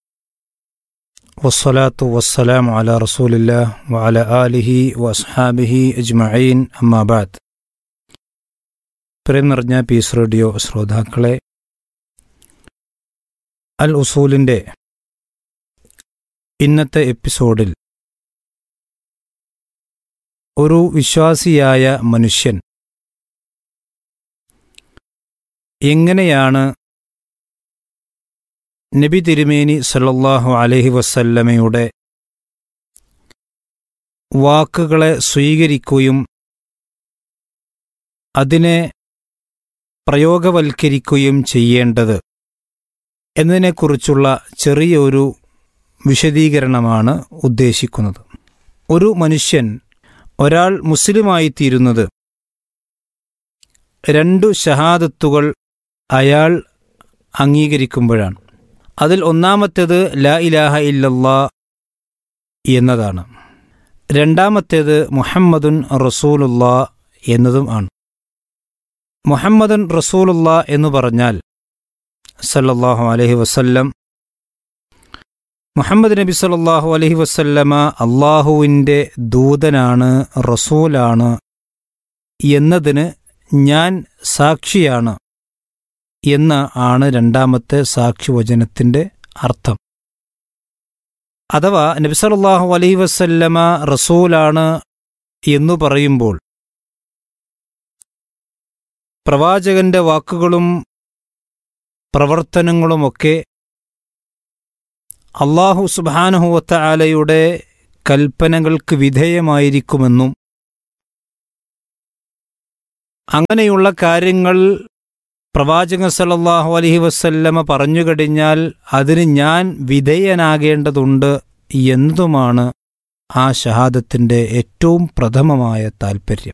والصلاة والسلام على رسول الله وعلى آله وأصحابه أجمعين أما بعد പ്രേം നിറഞ്ഞ പീസ് റേഡിയോ ശ്രോതാക്കളെ അൽ ഉസൂലിൻ്റെ ഇന്നത്തെ എപ്പിസോഡിൽ ഒരു വിശ്വാസിയായ മനുഷ്യൻ എങ്ങനെയാണ് നബി തിരുമേനി സല്ലല്ലാഹു അലൈഹി വസല്ലമയുടെ വാക്കുകളെ സ്വീകരിക്കുകയും അതിനെ പ്രയോഗവൽക്കരിക്കുകയും ചെയ്യേണ്ടത് എന്നതിനെക്കുറിച്ചുള്ള ചെറിയൊരു വിശദീകരണമാണ് ഉദ്ദേശിക്കുന്നത് ഒരു മനുഷ്യൻ ഒരാൾ മുസ്ലിമായിത്തീരുന്നത് രണ്ടു ഷഹാദത്തുകൾ അയാൾ അംഗീകരിക്കുമ്പോഴാണ് അതിൽ ഒന്നാമത്തേത് ലാ ഇലാഹ ഇല്ലല്ലാ എന്നതാണ് രണ്ടാമത്തേത് മുഹമ്മദുൻ റസൂലുള്ള എന്നതും ആണ് മുഹമ്മദൻ റസൂലുള്ള എന്ന് പറഞ്ഞാൽ സല്ലല്ലാഹു അലൈഹി വസല്ലം മുഹമ്മദ് നബി സല്ലല്ലാഹു അലൈഹി വസല്ലമ അള്ളാഹുവിൻ്റെ ദൂതനാണ് റസൂലാണ് എന്നതിന് ഞാൻ സാക്ഷിയാണ് എന്ന് ആണ് രണ്ടാമത്തെ സാക്ഷിവചനത്തിൻ്റെ അർത്ഥം അഥവാ നബി സല്ലല്ലാഹു അലൈഹി വസല്ലമ റസൂലാണ് എന്നു പറയുമ്പോൾ പ്രവാചകന്റെ വാക്കുകളും പ്രവർത്തനങ്ങളുമൊക്കെ അള്ളാഹു സുബാനുഹുവത്ത ആലയുടെ കൽപ്പനകൾക്ക് വിധേയമായിരിക്കുമെന്നും അങ്ങനെയുള്ള കാര്യങ്ങൾ പ്രവാചകൻ സല്ലല്ലാഹു അലൈഹി വസല്ലമ പറഞ്ഞു കഴിഞ്ഞാൽ അതിന് ഞാൻ വിധേയനാകേണ്ടതുണ്ട് എന്നതുമാണ് ആ ഷഹാദത്തിൻ്റെ ഏറ്റവും പ്രഥമമായ താൽപ്പര്യം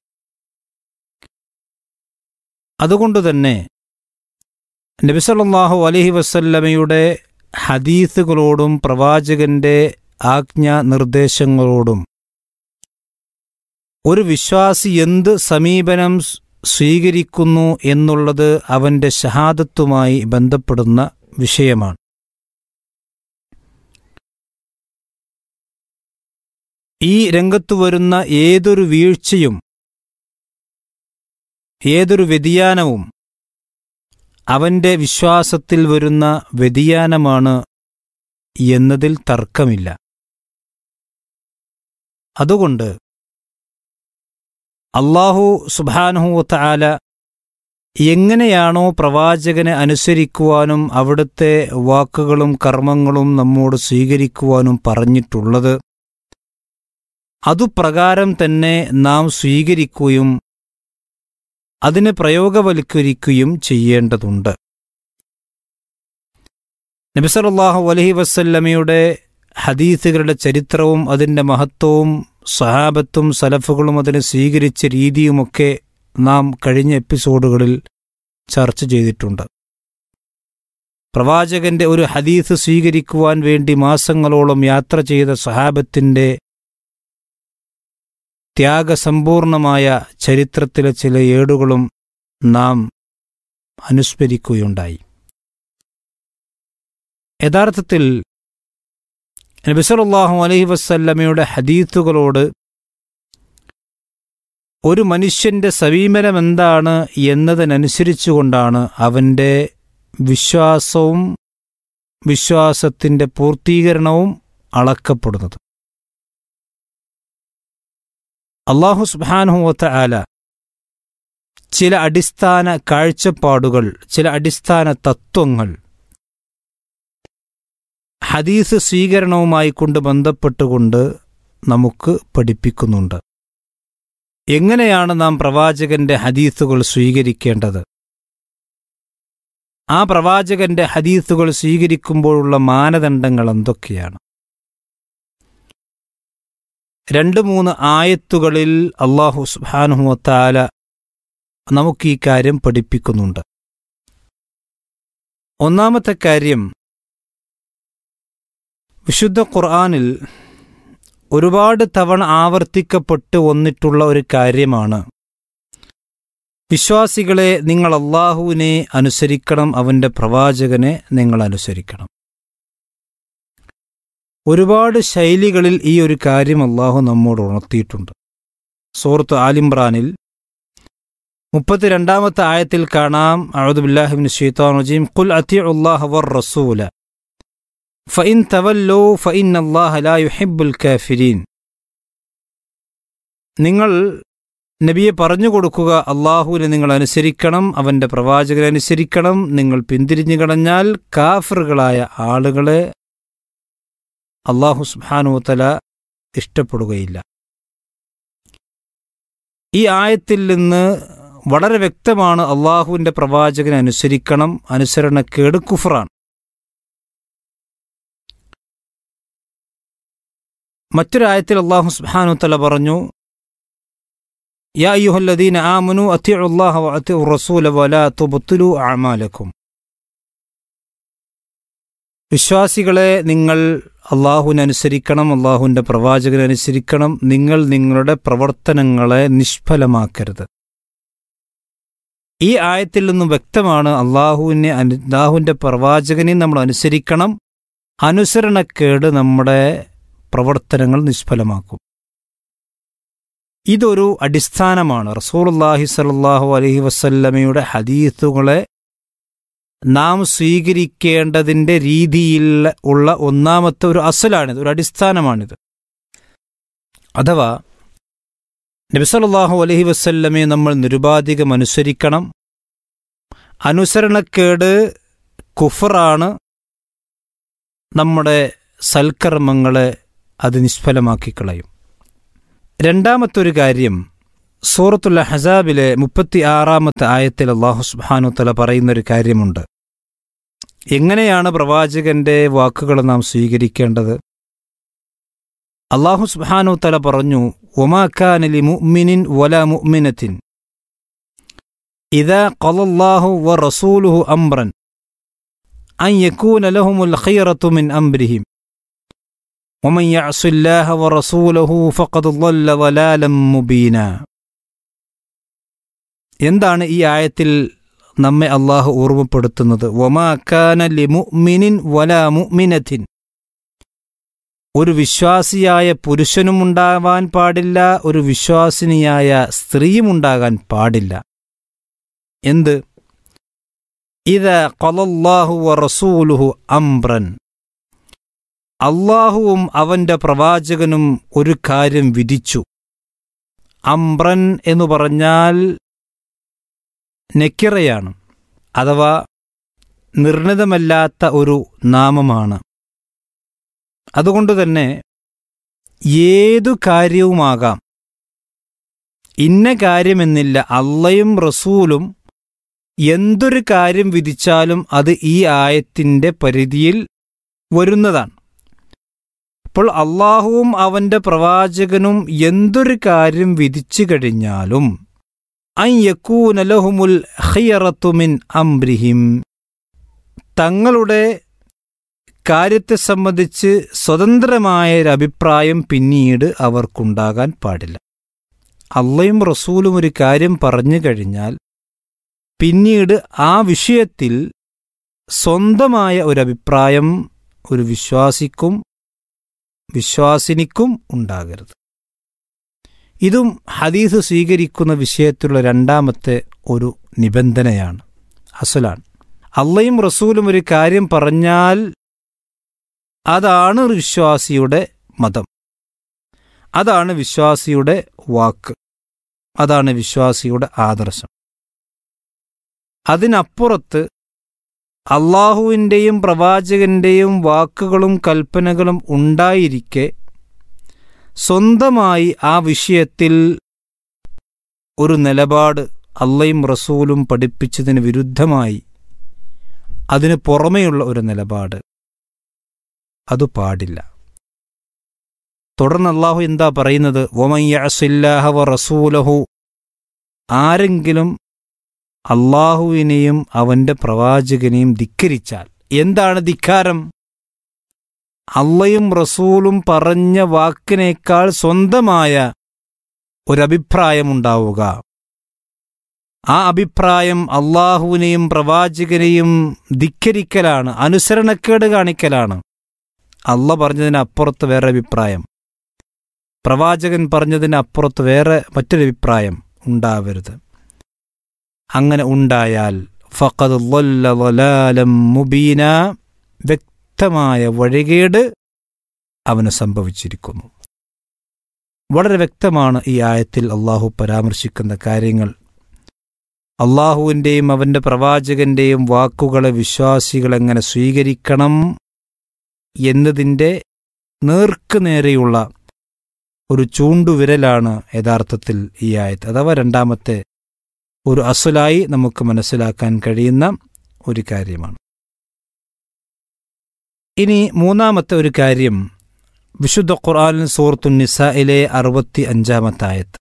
അതുകൊണ്ടുതന്നെ നബിസല്ലാഹു അലൈഹി വസല്ലമയുടെ ഹദീസുകളോടും പ്രവാചകന്റെ ആജ്ഞാ നിർദ്ദേശങ്ങളോടും ഒരു വിശ്വാസി എന്ത് സമീപനം സ് സ്വീകരിക്കുന്നു എന്നുള്ളത് അവന്റെ ഷഹാദത്തുമായി ബന്ധപ്പെടുന്ന വിഷയമാണ് ഈ രംഗത്തു വരുന്ന ഏതൊരു വീഴ്ചയും ഏതൊരു വ്യതിയാനവും അവന്റെ വിശ്വാസത്തിൽ വരുന്ന വ്യതിയാനമാണ് എന്നതിൽ തർക്കമില്ല അതുകൊണ്ട് അള്ളാഹു സുബാനുഹൂത്ത ആല എങ്ങനെയാണോ പ്രവാചകനെ അനുസരിക്കുവാനും അവിടുത്തെ വാക്കുകളും കർമ്മങ്ങളും നമ്മോട് സ്വീകരിക്കുവാനും പറഞ്ഞിട്ടുള്ളത് അതുപ്രകാരം തന്നെ നാം സ്വീകരിക്കുകയും അതിനെ പ്രയോഗവൽക്കരിക്കുകയും ചെയ്യേണ്ടതുണ്ട് നബിസലല്ലാഹു അലഹി വസല്ലമയുടെ ഹദീസുകളുടെ ചരിത്രവും അതിൻ്റെ മഹത്വവും സഹാബത്തും സലഫുകളും അതിനെ സ്വീകരിച്ച രീതിയുമൊക്കെ നാം കഴിഞ്ഞ എപ്പിസോഡുകളിൽ ചർച്ച ചെയ്തിട്ടുണ്ട് പ്രവാചകന്റെ ഒരു ഹദീസ് സ്വീകരിക്കുവാൻ വേണ്ടി മാസങ്ങളോളം യാത്ര ചെയ്ത സഹാബത്തിൻ്റെ ത്യാഗസമ്പൂർണമായ ചരിത്രത്തിലെ ചില ഏടുകളും നാം അനുസ്മരിക്കുകയുണ്ടായി യഥാർത്ഥത്തിൽ നബിസലല്ലാഹു അലൈഹി വസല്ലമയുടെ ഹദീത്തുകളോട് ഒരു മനുഷ്യന്റെ സമീപനം എന്താണ് എന്നതിനനുസരിച്ചുകൊണ്ടാണ് അവന്റെ വിശ്വാസവും വിശ്വാസത്തിന്റെ പൂർത്തീകരണവും അളക്കപ്പെടുന്നത് അള്ളാഹു സുബാനുഹോത്ത ആല ചില അടിസ്ഥാന കാഴ്ചപ്പാടുകൾ ചില അടിസ്ഥാന തത്വങ്ങൾ ഹദീസ് സ്വീകരണവുമായി കൊണ്ട് ബന്ധപ്പെട്ടുകൊണ്ട് നമുക്ക് പഠിപ്പിക്കുന്നുണ്ട് എങ്ങനെയാണ് നാം പ്രവാചകന്റെ ഹദീസുകൾ സ്വീകരിക്കേണ്ടത് ആ പ്രവാചകന്റെ ഹദീസുകൾ സ്വീകരിക്കുമ്പോഴുള്ള മാനദണ്ഡങ്ങൾ എന്തൊക്കെയാണ് രണ്ട് മൂന്ന് ആയത്തുകളിൽ അള്ളാഹു സുബാനുഹത്താല നമുക്ക് ഈ കാര്യം പഠിപ്പിക്കുന്നുണ്ട് ഒന്നാമത്തെ കാര്യം വിശുദ്ധ ഖുർആാനിൽ ഒരുപാട് തവണ ആവർത്തിക്കപ്പെട്ട് വന്നിട്ടുള്ള ഒരു കാര്യമാണ് വിശ്വാസികളെ നിങ്ങൾ അള്ളാഹുവിനെ അനുസരിക്കണം അവന്റെ പ്രവാചകനെ നിങ്ങൾ അനുസരിക്കണം ഒരുപാട് ശൈലികളിൽ ഈ ഒരു കാര്യം അള്ളാഹു നമ്മോട് ഉണർത്തിയിട്ടുണ്ട് സൂറത്ത് ആലിംബ്രാനിൽ മുപ്പത്തിരണ്ടാമത്തെ ആയത്തിൽ കാണാം അഴുദുബില്ലാഹിബിൻ ഷീത്താൻ റജീം കുൽ അത്തി ഉള്ളാഹ് വർ റസൂല ഫഇൻ തവല്ലോ ഫഇൻ അള്ളാഹ ലാ യുഹിബ്ബുൽ കാഫിരീൻ നിങ്ങൾ നബിയെ പറഞ്ഞു കൊടുക്കുക അള്ളാഹുവിനെ നിങ്ങൾ അനുസരിക്കണം അവന്റെ പ്രവാചകനെ അനുസരിക്കണം നിങ്ങൾ പിന്തിരിഞ്ഞു കളഞ്ഞാൽ കാഫറുകളായ ആളുകളെ അള്ളാഹു സുബാനുത്തല ഇഷ്ടപ്പെടുകയില്ല ഈ ആയത്തിൽ നിന്ന് വളരെ വ്യക്തമാണ് അള്ളാഹുവിന്റെ പ്രവാചകനെ അനുസരിക്കണം അനുസരണക്കേട് കുഫറാണ് മറ്റൊരായത്തിൽ അള്ളാഹു സുബാനുത്തല പറഞ്ഞു യാ അയ്യുഹല്ലദീന ആമനു അത്തിഉല്ലാഹ വ അത്തിഉ റസൂല വലാ തുബ്തിലു അഅമാലക്കും വിശ്വാസികളെ നിങ്ങൾ അള്ളാഹുവിനനുസരിക്കണം അള്ളാഹുവിൻ്റെ പ്രവാചകനനുസരിക്കണം നിങ്ങൾ നിങ്ങളുടെ പ്രവർത്തനങ്ങളെ നിഷ്ഫലമാക്കരുത് ഈ ആയത്തിൽ നിന്നും വ്യക്തമാണ് അള്ളാഹുവിനെ അനു അള്ളാഹുവിൻ്റെ പ്രവാചകനെ നമ്മൾ അനുസരിക്കണം അനുസരണക്കേട് നമ്മുടെ പ്രവർത്തനങ്ങൾ നിഷ്ഫലമാക്കും ഇതൊരു അടിസ്ഥാനമാണ് റസൂലുള്ളാഹി സ്വല്ലല്ലാഹു അലൈഹി വസല്ലമയുടെ ഹദീസുകളെ നാം സ്വീകരിക്കേണ്ടതിൻ്റെ രീതിയിൽ ഉള്ള ഒന്നാമത്തെ ഒരു അസലാണിത് ഒരു അടിസ്ഥാനമാണിത് അഥവാ നബിസല്ലാഹു അലഹി വസല്ലമയെ നമ്മൾ നിരുപാധികം അനുസരിക്കണം അനുസരണക്കേട് കുഫറാണ് നമ്മുടെ സൽക്കർമ്മങ്ങളെ അത് നിഷ്ഫലമാക്കി കളയും രണ്ടാമത്തൊരു കാര്യം സൂറത്തുൽ ഹസാബിലെ മുപ്പത്തി ആറാമത്തെ ആയത്തിൽ അള്ളാഹു സുബ്ഹാനു തല പറയുന്നൊരു കാര്യമുണ്ട് എങ്ങനെയാണ് പ്രവാചകന്റെ വാക്കുകൾ നാം സ്വീകരിക്കേണ്ടത് അള്ളാഹു സുബ്ഹാനു തല പറഞ്ഞു ഒമാക്കാനലി മുഅ്മിനിൻ വല മുഅ്മിനത്തിൻ ഇതാ ഖലല്ലാഹു വ റസൂലുഹു അംറൻ അൻ യകൂന ലഹുമുൽ ഖൈറത്തു മിൻ അംരിഹിം ومن يعص الله ورسوله فقد ضل ضلالا مبينا എന്താണ് ഈ ആയത്തിൽ നമ്മെ അള്ളാഹു ഓർമ്മപ്പെടുത്തുന്നത് വമാക്കാന ലിമുഅ്മിനിൻ വലാ മുഅ്മിനത്തിൻ ഒരു വിശ്വാസിയായ പുരുഷനും ഉണ്ടാവാൻ പാടില്ല ഒരു വിശ്വാസിനിയായ സ്ത്രീയും ഉണ്ടാകാൻ പാടില്ല എന്ത് ഇത് കൊലല്ലാഹു റസൂലുഹു അംബ്രൻ അള്ളാഹുവും അവന്റെ പ്രവാചകനും ഒരു കാര്യം വിധിച്ചു അംബ്രൻ എന്നു പറഞ്ഞാൽ നെക്കിറയാണ് അഥവാ നിർണിതമല്ലാത്ത ഒരു നാമമാണ് അതുകൊണ്ട് തന്നെ ഏതു കാര്യവുമാകാം ഇന്ന കാര്യമെന്നില്ല അള്ളയും റസൂലും എന്തൊരു കാര്യം വിധിച്ചാലും അത് ഈ ആയത്തിൻ്റെ പരിധിയിൽ വരുന്നതാണ് അപ്പോൾ അള്ളാഹുവും അവന്റെ പ്രവാചകനും എന്തൊരു കാര്യം വിധിച്ചു കഴിഞ്ഞാലും അയ്യക്കൂനലഹുമുൽ ഖിയറത്തുമിൻ അംബ്രിഹിം തങ്ങളുടെ കാര്യത്തെ സംബന്ധിച്ച് സ്വതന്ത്രമായ ഒരു അഭിപ്രായം പിന്നീട് അവർക്കുണ്ടാകാൻ പാടില്ല അള്ളയും റസൂലും ഒരു കാര്യം പറഞ്ഞു കഴിഞ്ഞാൽ പിന്നീട് ആ വിഷയത്തിൽ സ്വന്തമായ ഒരു അഭിപ്രായം ഒരു വിശ്വാസിക്കും വിശ്വാസിനിക്കും ഉണ്ടാകരുത് ഇതും ഹദീസ് സ്വീകരിക്കുന്ന വിഷയത്തിലുള്ള രണ്ടാമത്തെ ഒരു നിബന്ധനയാണ് അസലാണ് അള്ളയും റസൂലും ഒരു കാര്യം പറഞ്ഞാൽ അതാണ് വിശ്വാസിയുടെ മതം അതാണ് വിശ്വാസിയുടെ വാക്ക് അതാണ് വിശ്വാസിയുടെ ആദർശം അതിനപ്പുറത്ത് അള്ളാഹുവിൻ്റെയും പ്രവാചകന്റെയും വാക്കുകളും കൽപ്പനകളും ഉണ്ടായിരിക്കെ സ്വന്തമായി ആ വിഷയത്തിൽ ഒരു നിലപാട് അള്ളയും റസൂലും പഠിപ്പിച്ചതിന് വിരുദ്ധമായി അതിന് പുറമെയുള്ള ഒരു നിലപാട് അത് പാടില്ല തുടർന്ന് അള്ളാഹു എന്താ പറയുന്നത് ഒമയ്യസില്ലാഹ വ റസൂലഹു ആരെങ്കിലും അള്ളാഹുവിനെയും അവന്റെ പ്രവാചകനെയും ധിക്കരിച്ചാൽ എന്താണ് ധിക്കാരം അള്ളയും റസൂലും പറഞ്ഞ വാക്കിനേക്കാൾ സ്വന്തമായ ഒരഭിപ്രായമുണ്ടാവുക ആ അഭിപ്രായം അള്ളാഹുവിനെയും പ്രവാചകനെയും ധിക്കരിക്കലാണ് അനുസരണക്കേട് കാണിക്കലാണ് അള്ള പറഞ്ഞതിന് അപ്പുറത്ത് വേറെ അഭിപ്രായം പ്രവാചകൻ പറഞ്ഞതിന് അപ്പുറത്ത് വേറെ മറ്റൊരു അഭിപ്രായം ഉണ്ടാവരുത് അങ്ങനെ ഉണ്ടായാൽ ഫഖദ് ളല്ല ളലാലം മുബീന വ്യക്തമായ വഴികേട് അവന് സംഭവിച്ചിരിക്കുന്നു വളരെ വ്യക്തമാണ് ഈ ആയത്തിൽ അള്ളാഹു പരാമർശിക്കുന്ന കാര്യങ്ങൾ അള്ളാഹുവിൻ്റെയും അവൻ്റെ പ്രവാചകന്റെയും വാക്കുകളെ വിശ്വാസികൾ എങ്ങനെ സ്വീകരിക്കണം എന്നതിൻ്റെ നേർക്കുനേരെയുള്ള ഒരു ചൂണ്ടുവിരലാണ് യഥാർത്ഥത്തിൽ ഈ ആയത്ത് അഥവാ രണ്ടാമത്തെ ഒരു അസലായി നമുക്ക് മനസ്സിലാക്കാൻ കഴിയുന്ന ഒരു കാര്യമാണ് ഇനി മൂന്നാമത്തെ ഒരു കാര്യം വിശുദ്ധ ഖുർആാനിൽ സൂറത്തു നിസയിലെ അറുപത്തി അഞ്ചാമത്തെ ആയത്ത്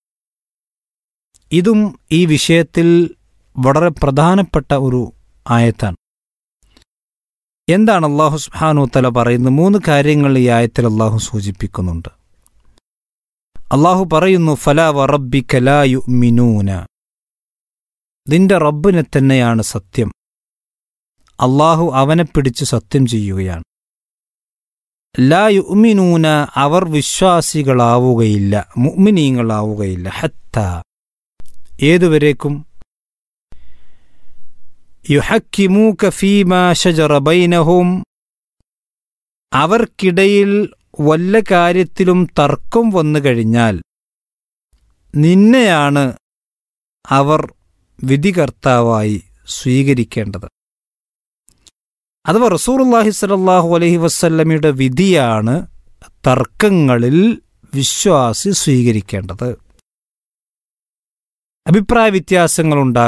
ഇതും ഈ വിഷയത്തിൽ വളരെ പ്രധാനപ്പെട്ട ഒരു ആയത്താണ് എന്താണ് അള്ളാഹു സുബ്ഹാനു തല പറയുന്നത് മൂന്ന് കാര്യങ്ങൾ ഈ ആയത്തിൽ അള്ളാഹു സൂചിപ്പിക്കുന്നുണ്ട് അള്ളാഹു പറയുന്നു ഫല വറബിക്ക ലാ യുഅ്മിനൂന നിന്റെ റബ്ബിനെ തന്നെയാണ് സത്യം അള്ളാഹു അവനെ പിടിച്ച് സത്യം ചെയ്യുകയാണ് ലാ യുഅ്മിനൂന അവർ വിശ്വാസികളാവുകയില്ല മുഅ്മിനീങ്ങളാവുകയില്ല ഹത്ത ഏതുവരേക്കും യുഹക്കിമൂക ഫീമാ ഷജറ ബൈനഹും അവർക്കിടയിൽ വല്ല കാര്യത്തിലും തർക്കം വന്നു കഴിഞ്ഞാൽ നിന്നെയാണ് അവർ വിധികർത്താവായി സ്വീകരിക്കേണ്ടത് അഥവാ റസൂറുല്ലാഹി സ്വല്ലല്ലാഹു അലൈഹി വസല്ലമയുടെ വിധിയാണ് തർക്കങ്ങളിൽ വിശ്വാസി സ്വീകരിക്കേണ്ടത് അഭിപ്രായ വ്യത്യാസങ്ങളുണ്ടാകും